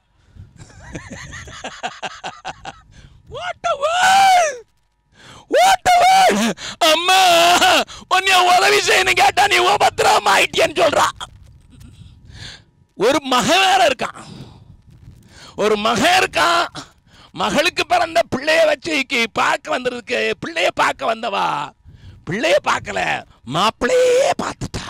What a world! What a world! அம்மா உன்னைய உதவி செய்யணும் கேட்டா நீ உபத்திரம் ஆயிட்டியன்னு சொல்றா ஒரு மகன் வேற இருக்கான் ஒரு மகன் இருக்கான் மகளுக்கு பிறந்த பிள்ளைய வச்சு இக்கி பார்க்க வந்ததுக்கு பிள்ளைய பார்க்க வந்தவா பிள்ளைய பார்க்கல மாப்பிள்ளையே பார்த்துட்டா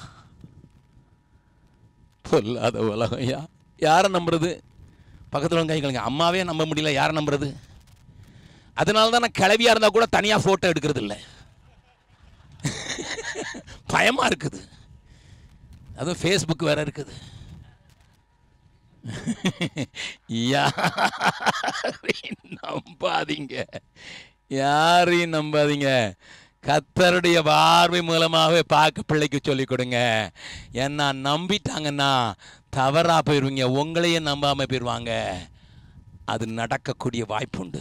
பொல்லாத உலகம் ஐயா யாரை நம்புறது பக்கத்தில் வந்து கை கலங்க அம்மாவே நம்ப முடியல யாரை நம்புறது அதனால தான் நான் கிளவியா இருந்தா கூட தனியாக ஃபோட்டோ எடுக்கிறது இல்லை பயமா இருக்குது அதுவும் ஃபேஸ்புக் வேற இருக்குது யாரையும் நம்பாதீங்க யாரையும் நம்பாதீங்க கத்தருடைய பார்வை மூலமாகவே பார்க்க பிள்ளைக்கு சொல்லிக் கொடுங்க ஏன்னா நம்பிட்டாங்கன்னா தவறா போயிடுவீங்க உங்களையே நம்பாம போயிடுவாங்க அது நடக்கக்கூடிய வாய்ப்புண்டு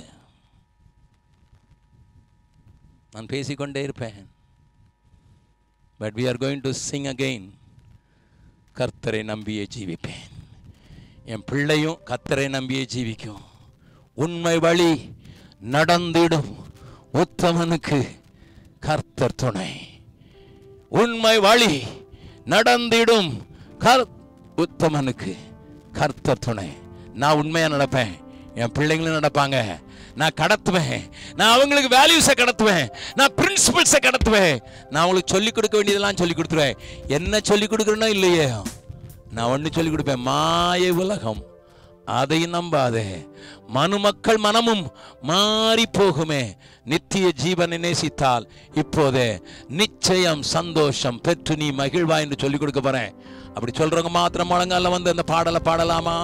நான் பேசிக்கொண்டே இருப்பேன் but we are going to sing again கர்த்தரை நம்பியே ஜீவிப்பேன் என் பிள்ளையும் கர்த்தரை நம்பியே ஜீவிக்கும் உண்மை வழி நடந்திடும் உத்தமனுக்கு கர்த்தர் துணை உண்மை வழி நடந்திடும் கர் உத்தமனுக்கு கர்த்தர் துணை நான் உண்மையா நடப்பேன் என் பிள்ளைங்களும் நடப்பாங்க நான் கடத்துவேன் நான் அவங்களுக்கு வேல்யூஸை கடத்துவேன் நான் பிரின்சிபல்ஸை கடத்துவேன் நான் அவங்களுக்கு சொல்லிக் கொடுக்க வேண்டியதெல்லாம் சொல்லிக் கொடுத்துருவேன் என்ன சொல்லிக் கொடுக்குறேனோ இல்லையே நான் ஒன்று சொல்லிக் கொடுப்பேன் மாய உலகம் அதை நம்பாதே மனுமக்கள் மனமும் மாறி போகுமே நித்திய ஜீவனை நேசித்தால் இப்போதே நிச்சயம் சந்தோஷம் பெற்று நீ மகிழ்வா என்று சொல்லிக் கொடுக்க போறேன் அப்படி சொல்றவங்க மாத்திரம் முழங்கால வந்து அந்த பாடலை பாடலாமா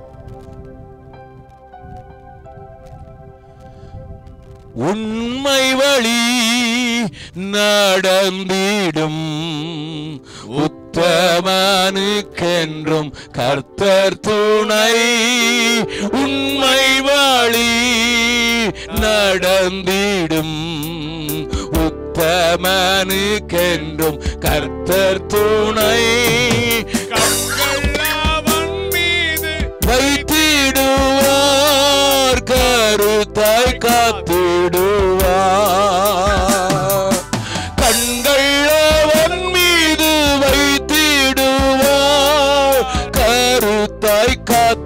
உண்மை வழி நடந்திடும் உத்தமனுக்கென்றும் கர்த்தர் துணை உண்மை வழி நடந்திடும் உத்தமனுக்கென்றும் கர்த்தர் துணை கண்கள் மீது வைத்திடுவார் கருத்தாய் காத்திடுவார் கண்கள் அவன் மீது வைத்திடுவார் கருத்தாய்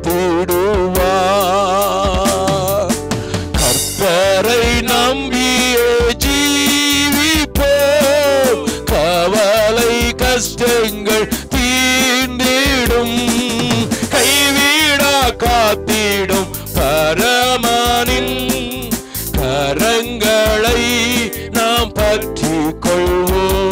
காத்திடுவார் கர்த்தரை நம்பியே ஜீவிப்போம் கவலை கஷ்டங்கள் தீர்ந்திடும் கைவிடா காத்திடும் பரமனின் கரங்களை நாம் பற்றி கொள்வோம்